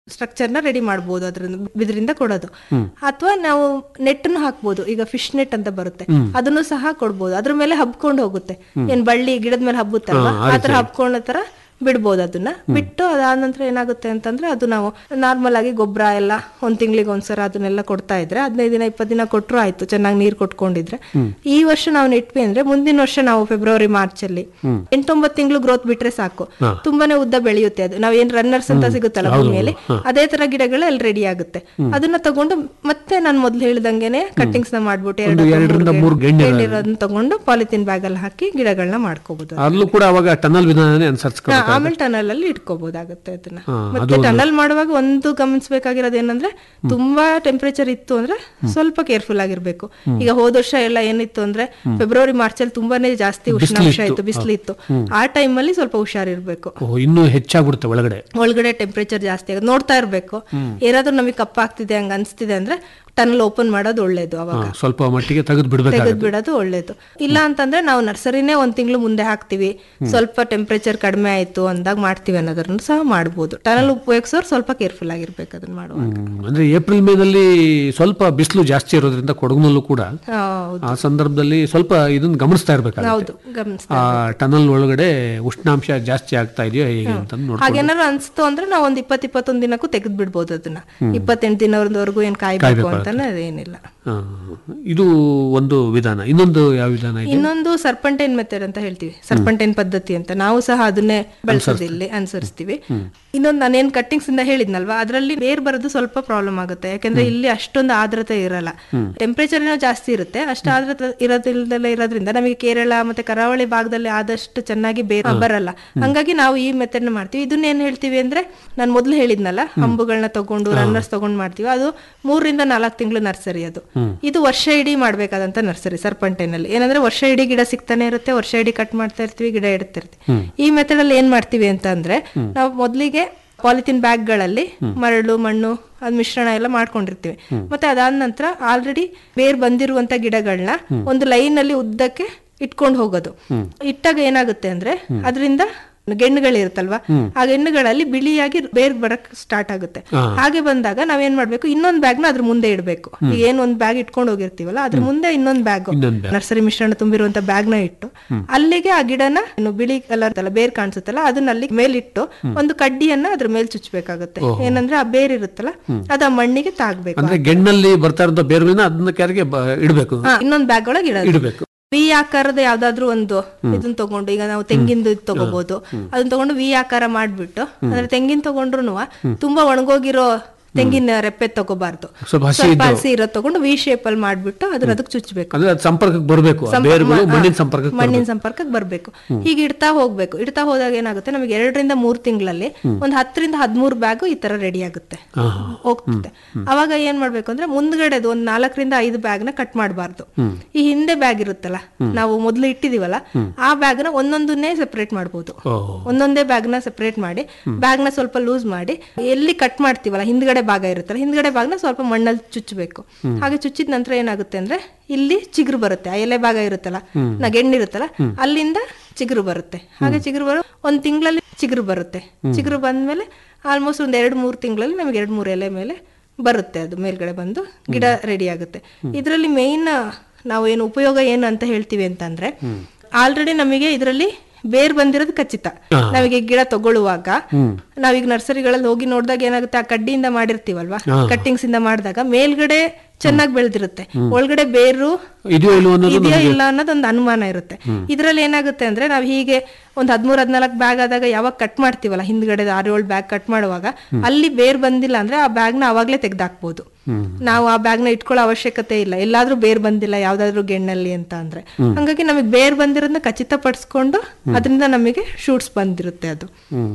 ಸ್ಟ್ರಕ್ಚರ್ನ ರೆಡಿ ಮಾಡ್ಬೋದು ಅದರಿಂದ ಬಿದ್ರಿಂದ ಕೊಡೋದು ಅಥವಾ ನಾವು ನೆಟ್ಟನ್ನು ಹಾಕ್ಬೋದು ಈಗ ಫಿಶ್ ನೆಟ್ ಅಂತ ಬರುತ್ತೆ ಅದನ್ನು ಸಹ ಕೊಡ್ಬೋದು ಅದ್ರ ಮೇಲೆ ಹಬ್ಕೊಂಡು ಹೋಗುತ್ತೆ ಏನ್ ಬಳ್ಳಿ ಗಿಡದ ಮೇಲೆ ಹಬ್ಬುತ್ತಲ್ವಾ ಆ ತರ ಹಬ್ಕೊಂಡ ತರ ಬಿಡ್ಬೋದು ಅದನ್ನ ಬಿಟ್ಟು ಅದಾದ ನಂತರ ಏನಾಗುತ್ತೆ ಅಂತಂದ್ರೆ ಅದು ನಾವು ನಾರ್ಮಲ್ ಆಗಿ ಗೊಬ್ಬರ ಎಲ್ಲ ಒಂದ್ ತಿಂಗಳಿಗೆ ಒಂದ್ಸಲ ಅದನ್ನೆಲ್ಲ ಕೊಡ್ತಾ ಇದ್ರೆ ಹದಿನೈದು ದಿನ ಇಪ್ಪತ್ತು ದಿನ ಕೊಟ್ಟರು ಆಯ್ತು ಚೆನ್ನಾಗಿ ನೀರ್ ಕೊಟ್ಕೊಂಡಿದ್ರೆ ಈ ವರ್ಷ ನಾವು ನೆಟ್ವಿ ಅಂದ್ರೆ ಮುಂದಿನ ವರ್ಷ ನಾವು ಫೆಬ್ರವರಿ ಮಾರ್ಚ್ ಅಲ್ಲಿ ಎಂಟೊಂಬತ್ತು ತಿಂಗಳು ಗ್ರೋತ್ ಬಿಟ್ರೆ ಸಾಕು ತುಂಬಾನೇ ಉದ್ದ ಬೆಳೆಯುತ್ತೆ ಅದು ನಾವ್ ಏನ್ ರನ್ನರ್ಸ್ ಅಂತ ಸಿಗುತ್ತಲ್ಲ ಭೂಮಿಯಲ್ಲಿ ಅದೇ ತರ ಗಿಡಗಳು ಅಲ್ಲಿ ರೆಡಿ ಆಗುತ್ತೆ ಅದನ್ನ ತಗೊಂಡು ಮತ್ತೆ ನಾನು ಮೊದ್ಲು ಹೇಳಿದಂಗೆನೆ ಕಟ್ಟಿಂಗ್ಸ್ ನ ಮಾಡ್ಬಿಟ್ಟು ಎರಡು ಅಥವಾ ಎರಡರಿಂದ ಮೂರು ಮೂರು ಗೆಣ್ಣೆ ಗೆಣ್ಣಿರೋದನ್ನ ತಗೊಂಡು ಪಾಲಿಥಿನ್ ಬ್ಯಾಗ್ ಅಲ್ಲಿ ಹಾಕಿ ಗಿಡಗಳನ್ನ ಮಾಡ್ಕೋಬಹುದು ಅಲ್ಲೂ ಕೂಡ ಅವಾಗ ಟನಲ್ ವಿಧಾನನೇ ಅನುಸರಿಸ್ಕೊ ಆಮೇಲೆ ಟನಲ್ ಅಲ್ಲಿ ಇಟ್ಕೋಬಹುದಾಗುತ್ತೆ ಅದನ್ನ ಮತ್ತೆ ಟನಲ್ ಮಾಡುವಾಗ ಒಂದು ಗಮನಿಸಬೇಕಾಗಿರೋದು ಏನಂದ್ರೆ ತುಂಬಾ ಟೆಂಪರೇಚರ್ ಇತ್ತು ಅಂದ್ರೆ ಸ್ವಲ್ಪ ಕೇರ್ಫುಲ್ ಆಗಿರ್ಬೇಕು ಈಗ ಹೋದ ವರ್ಷ ಎಲ್ಲ ಏನಿತ್ತು ಅಂದ್ರೆ ಫೆಬ್ರವರಿ ಮಾರ್ಚ್ ಅಲ್ಲಿ ತುಂಬಾನೇ ಜಾಸ್ತಿ ಉಷ್ಣಾಂಶ ಇತ್ತು ಬಿಸಿಲಿತ್ತು ಆ ಟೈಮ್ ಅಲ್ಲಿ ಸ್ವಲ್ಪ ಹುಷಾರಿರ್ಬೇಕು ಓ, ಇನ್ನೂ ಹೆಚ್ಚಾಗ್ಬಿಡುತ್ತೆ ಒಳಗಡೆ ಒಳಗಡೆ ಟೆಂಪರೇಚರ್ ಜಾಸ್ತಿ ಆಗುತ್ತೆ ನೋಡ್ತಾ ಇರ್ಬೇಕು ಏನಾದ್ರೂ ನಮಗೆ ಕಪ್ಪಾಗ್ತಿದೆ ಹಂಗ ಅನ್ಸ್ತಿದೆ ಅಂದ್ರೆ ಟನಲ್ ಓಪನ್ ಮಾಡೋದು ಒಳ್ಳೇದು ಅವಾಗ ಹಾ, ಸ್ವಲ್ಪ ಮಟ್ಟಿಗೆ ತೆಗೆದು ಬಿಡ್ಬೇಕಾಗುತ್ತೆ ತೆಗೆದು ಬಿಡೋದು ಒಳ್ಳೇದು ಇಲ್ಲ ಅಂತಂದ್ರೆ ನಾವು ನರ್ಸರಿನೇ ಒಂದ್ ತಿಂಗಳು ಮುಂದೆ ಹಾಕ್ತಿವಿ ಸ್ವಲ್ಪ ಟೆಂಪರೇಚರ್ ಕಡಿಮೆ ಆಯ್ತು ಅಂದಾಗ ಮಾಡ್ತೀವಿ ಅನ್ನೋದನ್ನು ಸಹ ಮಾಡ್ಬೋದು ಟನಲ್ ಉಪಯೋಗಿಸೋರು ಸ್ವಲ್ಪ ಕೇರ್ಫುಲ್ ಆಗಿರ್ಬೇಕು ಅದನ್ನ ಮಾಡುವಾಗ ಹ್ಮ್. ಅಂದ್ರೆ ಏಪ್ರಿಲ್ ಮೇನಲ್ಲಿ ಸ್ವಲ್ಪ ಬಿಸಿಲು ಜಾಸ್ತಿ ಇರೋದ್ರಿಂದ ಕೊಡಗಿನಲ್ಲೂ ಕೂಡ ಹೌದು ಆ ಸಂದರ್ಭದಲ್ಲಿ ಸ್ವಲ್ಪ ಇದನ್ನ ಗಮನಿಸ್ತಾ ಇರ್ಬೇಕಾಗುತ್ತೆ ಹೌದು ಗಮನಿಸ್ ಆ ಟನಲ್ ಒಳಗಡೆ ಉಷ್ಣಾಂಶ ಜಾಸ್ತಿ ಆಗ್ತಾ ಇದೆಯೋ ಹೇಗೆ ಅಂತ ನೋಡ್ಕೊಂಡು ಹಾಗೇನಾದ್ರು ಅನ್ಸ್ತು ಅಂದ್ರೆ ನಾವು ಒಂದ್ ಇಪ್ಪತ್ ಇಪ್ಪತ್ತೊಂದ್ ದಿನಕ್ಕೂ ತೆಗೆದ್ ಬಿಡ್ಬೋದು ಅದನ್ನ ಇಪ್ಪತ್ತೆಂಟು ದಿನವರೆಗೂ ಏನ್ ಕಾಯ್ಬೇಕು ಅಂತಾನೆ ಅದೇನಿಲ್ಲ ಆ, ಇದು ಒಂದು ವಿಧಾನ ಇನ್ನೊಂದು ಯಾವ ವಿಧಾನ ಇದೆ ಇನ್ನೊಂದು ಸರ್ಪಂಟೈನ್ ಮೆಥಡ್ ಅಂತ ಹೇಳ್ತೀವಿ ಸರ್ಪಂಟೈನ್ ಪದ್ಧತಿ ಅಂತ ನಾವು ಸಹ ಅದನ್ನೇ ಬಳಸೋದು ಇಲ್ಲಿ ಅನುಸರಿಸ್ತೀವಿ ಇನ್ನೊಂದು ನಾನೇನ್ ಕಟ್ಟಿಂಗ್ಸ್ ಇಂದ ಹೇಳಿದ್ನಲ್ವಾ ಅದರಲ್ಲಿ ಬೇರ್ ಬರೋದು ಸ್ವಲ್ಪ ಪ್ರಾಬ್ಲಮ್ ಆಗುತ್ತೆ ಯಾಕಂದ್ರೆ ಇಲ್ಲಿ ಅಷ್ಟೊಂದು ಆರ್ದ್ರತೆ ಇರಲ್ಲ ಟೆಂಪರೇಚರ್ ಏನೋ ಜಾಸ್ತಿ ಇರುತ್ತೆ ಅಷ್ಟು ಆರ್ದ್ರತೆ ಇರೋದಿಲ್ದಲ್ಲ ಇರೋದ್ರಿಂದ ನಮಗೆ ಕೇರಳ ಮತ್ತೆ ಕರಾವಳಿ ಭಾಗದಲ್ಲಿ ಆದಷ್ಟು ಚೆನ್ನಾಗಿ ಬೇರ್ ಬರಲ್ಲ ಹಂಗಾಗಿ ನಾವು ಈ ಮೆಥಡ್ ನ ಮಾಡ್ತೀವಿ ಇದನ್ನ ಏನ್ ಹೇಳ್ತೀವಿ ಅಂದ್ರೆ ನಾನು ಮೊದ್ಲು ಹೇಳಿದ್ನಲ್ಲ ಹಂಬುಗಳನ್ನ ತಗೊಂಡು ರನ್ನರ್ಸ್ ತಗೊಂಡು ಮಾಡ್ತೀವಿ ಅದು ಮೂರರಿಂದ ನಾಲ್ಕು ತಿಂಗಳು ನರ್ಸರಿ ಅದು ಇದು ವರ್ಷ ಇಡೀ ಮಾಡ್ಬೇಕಾದಂತ ನರ್ಸರಿ ಸರ್ಪಂಟೈನ್ ಅಲ್ಲಿ ಏನಂದ್ರೆ ವರ್ಷ ಇಡೀ ಗಿಡ ಸಿಗ್ತಾನೆ ಇರುತ್ತೆ ವರ್ಷ ಇಡೀ ಕಟ್ ಮಾಡ್ತಾ ಇರ್ತೀವಿ ಗಿಡ ಇಡ್ತಾ ಇರ್ತೀವಿ ಈ ಮೆಥಡ್ ಅಲ್ಲಿ ಏನ್ ಮಾಡ್ತೀವಿ ಅಂತ ಅಂದ್ರೆ ನಾವು ಮೊದ್ಲಿಗೆ ಪಾಲಿಥಿನ್ ಬ್ಯಾಗ್ ಗಳಲ್ಲಿ ಮರಳು ಮಣ್ಣು ಅದ್ ಮಿಶ್ರಣ ಎಲ್ಲ ಮಾಡ್ಕೊಂಡಿರ್ತೀವಿ ಮತ್ತೆ ಅದಾದ ನಂತರ ಆಲ್ರೆಡಿ ಬೇರ್ ಬಂದಿರುವಂತ ಗಿಡಗಳನ್ನ ಒಂದು ಲೈನ್ ಅಲ್ಲಿ ಉದ್ದಕ್ಕೆ ಇಟ್ಕೊಂಡು ಹೋಗೋದು ಇಟ್ಟಾಗ ಏನಾಗುತ್ತೆ ಅಂದ್ರೆ ಅದರಿಂದ ಗೆಣ್ಣುಗಳಿರುತ್ತಲ್ವಾ ಆ ಗೆಣ್ಣುಗಳಲ್ಲಿ ಬಿಳಿಯಾಗಿ ಬೇರ್ ಬರಕ್ ಸ್ಟಾರ್ಟ್ ಆಗುತ್ತೆ ಹಾಗೆ ಬಂದಾಗ ನಾವೇನ್ ಮಾಡ್ಬೇಕು ಇನ್ನೊಂದ್ ಬ್ಯಾಗ್ ನ ಅದ್ರ ಮುಂದೆ ಇಡಬೇಕು ಈಗ ಏನ್ ಒಂದ್ ಬ್ಯಾಗ್ ಇಟ್ಕೊಂಡು ಹೋಗಿರ್ತೀವಲ್ಲ ಅದ್ರ ಮುಂದೆ ಇನ್ನೊಂದ್ ಬ್ಯಾಗ್ ಇನ್ನೊಂದ್ bag. ನರ್ಸರಿ ಮಿಶ್ರಣ ತುಂಬಿರುವಂತ ಬ್ಯಾಗ್ ನ ಇಟ್ಟು ಅಲ್ಲಿಗೆ ಆ ಗಿಡನ ಏನು ಬಿಳಿ ಕಲರ್ ಅಲ್ಲ ಬೇರ್ ಕಾಣಿಸುತ್ತಲ್ಲ ಅದನ್ನ ಅಲ್ಲಿ ಮೇಲಿಟ್ಟು ಒಂದು ಕಡ್ಡಿಯನ್ನ ಅದ್ರ ಮೇಲೆ ಚುಚ್ಚಬೇಕಾಗುತ್ತೆ ಏನಂದ್ರೆ ಆ ಬೇರ್ ಇರುತ್ತಲ್ಲ ಅದ ಮಣ್ಣಿಗೆ ತಾಗ್ಬೇಕು ಅಂದ್ರೆ ಗೆಣ್ಣಲ್ಲಿ ಬರ್ತಾ ಇರೋ ಬೇರ್ವಿನ ಅದನ್ನ ಕೆರೆಗೆ ಬ- ಇಡ್ಬೇಕು ಹಾ, ಇನ್ನೊಂದ್ ಬ್ಯಾಗ್ ಒಳಗೆ ಇಡೋದು ಇಡ್ಬೇಕು ವಿ ಆಕಾರದ ಯಾವ್ದಾದ್ರು ಒಂದು ಇದನ್ನ ತಗೊಂಡು ಈಗ ನಾವು ತೆಂಗಿಂದು ಇದ್ ತಗೋಬಹುದು ಅದನ್ನ ತಗೊಂಡು ವಿ ಆಕಾರ ಮಾಡ್ಬಿಟ್ಟು ಅಂದ್ರೆ ತೆಂಗಿನ ತಗೊಂಡ್ರು ತುಂಬಾ ಒಣಗೋಗಿರೋ ತೆಂಗಿನ ರೆಪ್ಪೆ ತಗೋಬಾರ್ದು ಸ್ವಲ್ಪ ಹಸಿ ಸ್ವಲ್ಪ ಹಸಿ ಇರೋದ್ ತಗೊಂಡು ವಿ ಶೇಪ್ ಅಲ್ಲಿ ಮಾಡ್ಬಿಟ್ಟು ಅದನ್ನ ಅದಕ್ಕೆ ಚುಚ್ಚಬೇಕು ಅಂದ್ರೆ ಅದು ಸಂಪರ್ಕಕ್ಕೆ ಬರಬೇಕು ಬೇರುಗಳು ಮಣ್ಣಿನ ಸಂಪರ್ಕಕ್ಕೆ ಮಣ್ಣಿನ ಸಂಪರ್ಕಕ್ಕೆ ಬರ್ಬೇಕು ಹೀಗೆ ಇಡ್ತಾ ಹೋಗ್ಬೇಕು ಇಡ್ತಾ ಹೋದಾಗ ಏನಾಗುತ್ತೆ ನಮಗೆ ಎರಡರಿಂದ ಮೂರ್ ತಿಂಗಳಲ್ಲಿ ಒಂದ್ ಹತ್ತರಿಂದ ಹದ್ಮೂರ್ ಬ್ಯಾಗ್ ಈ ತರ ರೆಡಿ ಆಗುತ್ತೆ ಹೋಗ್ತದೆ ಅವಾಗ ಏನ್ ಮಾಡ್ಬೇಕು ಅಂದ್ರೆ ಮುಂದ್ಗಡೆದು ಒಂದ್ ನಾಲ್ಕರಿಂದ ಐದು ಬ್ಯಾಗ್ ನ ಕಟ್ ಮಾಡಬಾರ್ದು ಈ ಹಿಂದೆ ಬ್ಯಾಗ್ ಇರುತ್ತಲ್ಲ ನಾವು ಮೊದ್ಲು ಇಟ್ಟಿದೀವಲ್ಲ ಆ ಬ್ಯಾಗ್ ನ ಒಂದೊಂದನ್ನೇ ಸೆಪರೇಟ್ ಮಾಡ್ಬೋದು ಒಂದೊಂದೇ ಬ್ಯಾಗ್ ನ ಸೆಪರೇಟ್ ಮಾಡಿ ಬ್ಯಾಗ್ ನ ಸ್ವಲ್ಪ ಲೂಸ್ ಮಾಡಿ ಎಲ್ಲಿ ಕಟ್ ಮಾಡ್ತೀವಲ್ಲ ಹಿಂದ್ಗಡೆ ಭಾಗ ಇರುತ್ತಲ್ಲ ಹಿಂದ್ಗಡೆ ಭಾಗನ ಸ್ವಲ್ಪ ಮಣ್ಣಲ್ಲಿ ಚುಚ್ಚಬೇಕು ಹಾಗೆ ಚುಚ್ಚಿದ ನಂತರ ಏನಾಗುತ್ತೆ ಅಂದ್ರೆ ಇಲ್ಲಿ ಚಿಗುರು ಬರುತ್ತೆ ಆ ಎಲೆ ಭಾಗ ಇರುತ್ತಲ್ಲ ನಾ ಗೆಣ್ಣಿರುತ್ತಲ್ಲ ಅಲ್ಲಿಂದ ಚಿಗುರು ಬರುತ್ತೆ ಹಾಗೆ ಚಿಗುರು ಬರೋ ಒಂದ್ ತಿಂಗಳಲ್ಲಿ ಚಿಗುರು ಬರುತ್ತೆ ಚಿಗುರು ಬಂದ್ಮೇಲೆ ಆಲ್ಮೋಸ್ಟ್ ಒಂದ್ ಎರಡ್ ಮೂರ್ ತಿಂಗಳಲ್ಲಿ ನಮಗೆ ಎರಡ್ ಮೂರ್ ಎಲೆ ಮೇಲೆ ಬರುತ್ತೆ ಅದು ಮೇಲ್ಗಡೆ ಬಂದು ಗಿಡ ರೆಡಿ ಆಗುತ್ತೆ ಇದರಲ್ಲಿ ಮೇಯ್ನ್ ನಾವು ಏನು ಉಪಯೋಗ ಏನು ಅಂತ ಹೇಳ್ತೀವಿ ಅಂತಂದ್ರೆ ಆಲ್ರೆಡಿ ನಮಗೆ ಇದರಲ್ಲಿ ಬೇರ್ ಬಂದಿರೋದು ಖಚಿತ ನಾವೀಗ ಗಿಡ ತಗೊಳ್ಳುವಾಗ ನಾವೀಗ ನರ್ಸರಿಗಳಲ್ಲಿ ಹೋಗಿ ನೋಡಿದಾಗ ಏನಾಗುತ್ತೆ ಆ ಕಡ್ಡಿಯಿಂದ ಮಾಡಿರ್ತೀವಲ್ವಾ ಕಟ್ಟಿಂಗ್ಸ್ ಇಂದ ಮಾಡಿದಾಗ ಮೇಲ್ಗಡೆ ಚೆನ್ನಾಗಿ ಬೆಳೆದಿರುತ್ತೆ ಒಳಗಡೆ ಬೇರು ಇದೆಯೋ ಇಲ್ವೋ ಅನ್ನೋದು ಇದೆಯಾ ಇಲ್ಲ ಅನ್ನೋದೊಂದು ಅನುಮಾನ ಇರುತ್ತೆ ಇದ್ರಲ್ಲಿ ಏನಾಗುತ್ತೆ ಅಂದ್ರೆ ನಾವ್ ಹೀಗೆ ಒಂದ್ ಹದ್ಮೂರ್ ಹದ್ನಾಲ್ಕು ಬ್ಯಾಗ್ ಆದಾಗ ಯಾವಾಗ ಕಟ್ ಮಾಡ್ತೀವಲ್ಲ ಹಿಂದ್ಗಡೆ ಆರು ಏಳು ಬ್ಯಾಗ್ ಕಟ್ ಮಾಡುವಾಗ ಅಲ್ಲಿ ಬೇರ್ ಬಂದಿಲ್ಲ ಅಂದ್ರೆ ಆ ಬ್ಯಾಗ್ ನ ಅವಾಗ್ಲೇ ತೆಗ್ದಾಕ್ಬೋದು ನಾವು ಆ ಬ್ಯಾಗ್ ನ ಇಟ್ಕೊಳ್ಳೋ ಅವಶ್ಯಕತೆ ಇಲ್ಲ ಎಲ್ಲಾದ್ರೂ ಬೇರ್ ಬಂದಿಲ್ಲ ಯಾವ್ದಾದ್ರು ಗೆಣ್ಣಲ್ಲಿ ಅಂತ ಅಂದ್ರೆ ಹಂಗಾಗಿ ನಮಗೆ ಬೇರ್ ಬಂದಿರೋದನ್ನ ಖಚಿತಪಡಿಸ್ಕೊಂಡು ಅದರಿಂದ ನಮಗೆ ಶೂಟ್ಸ್ ಬಂದಿರುತ್ತೆ ಅದು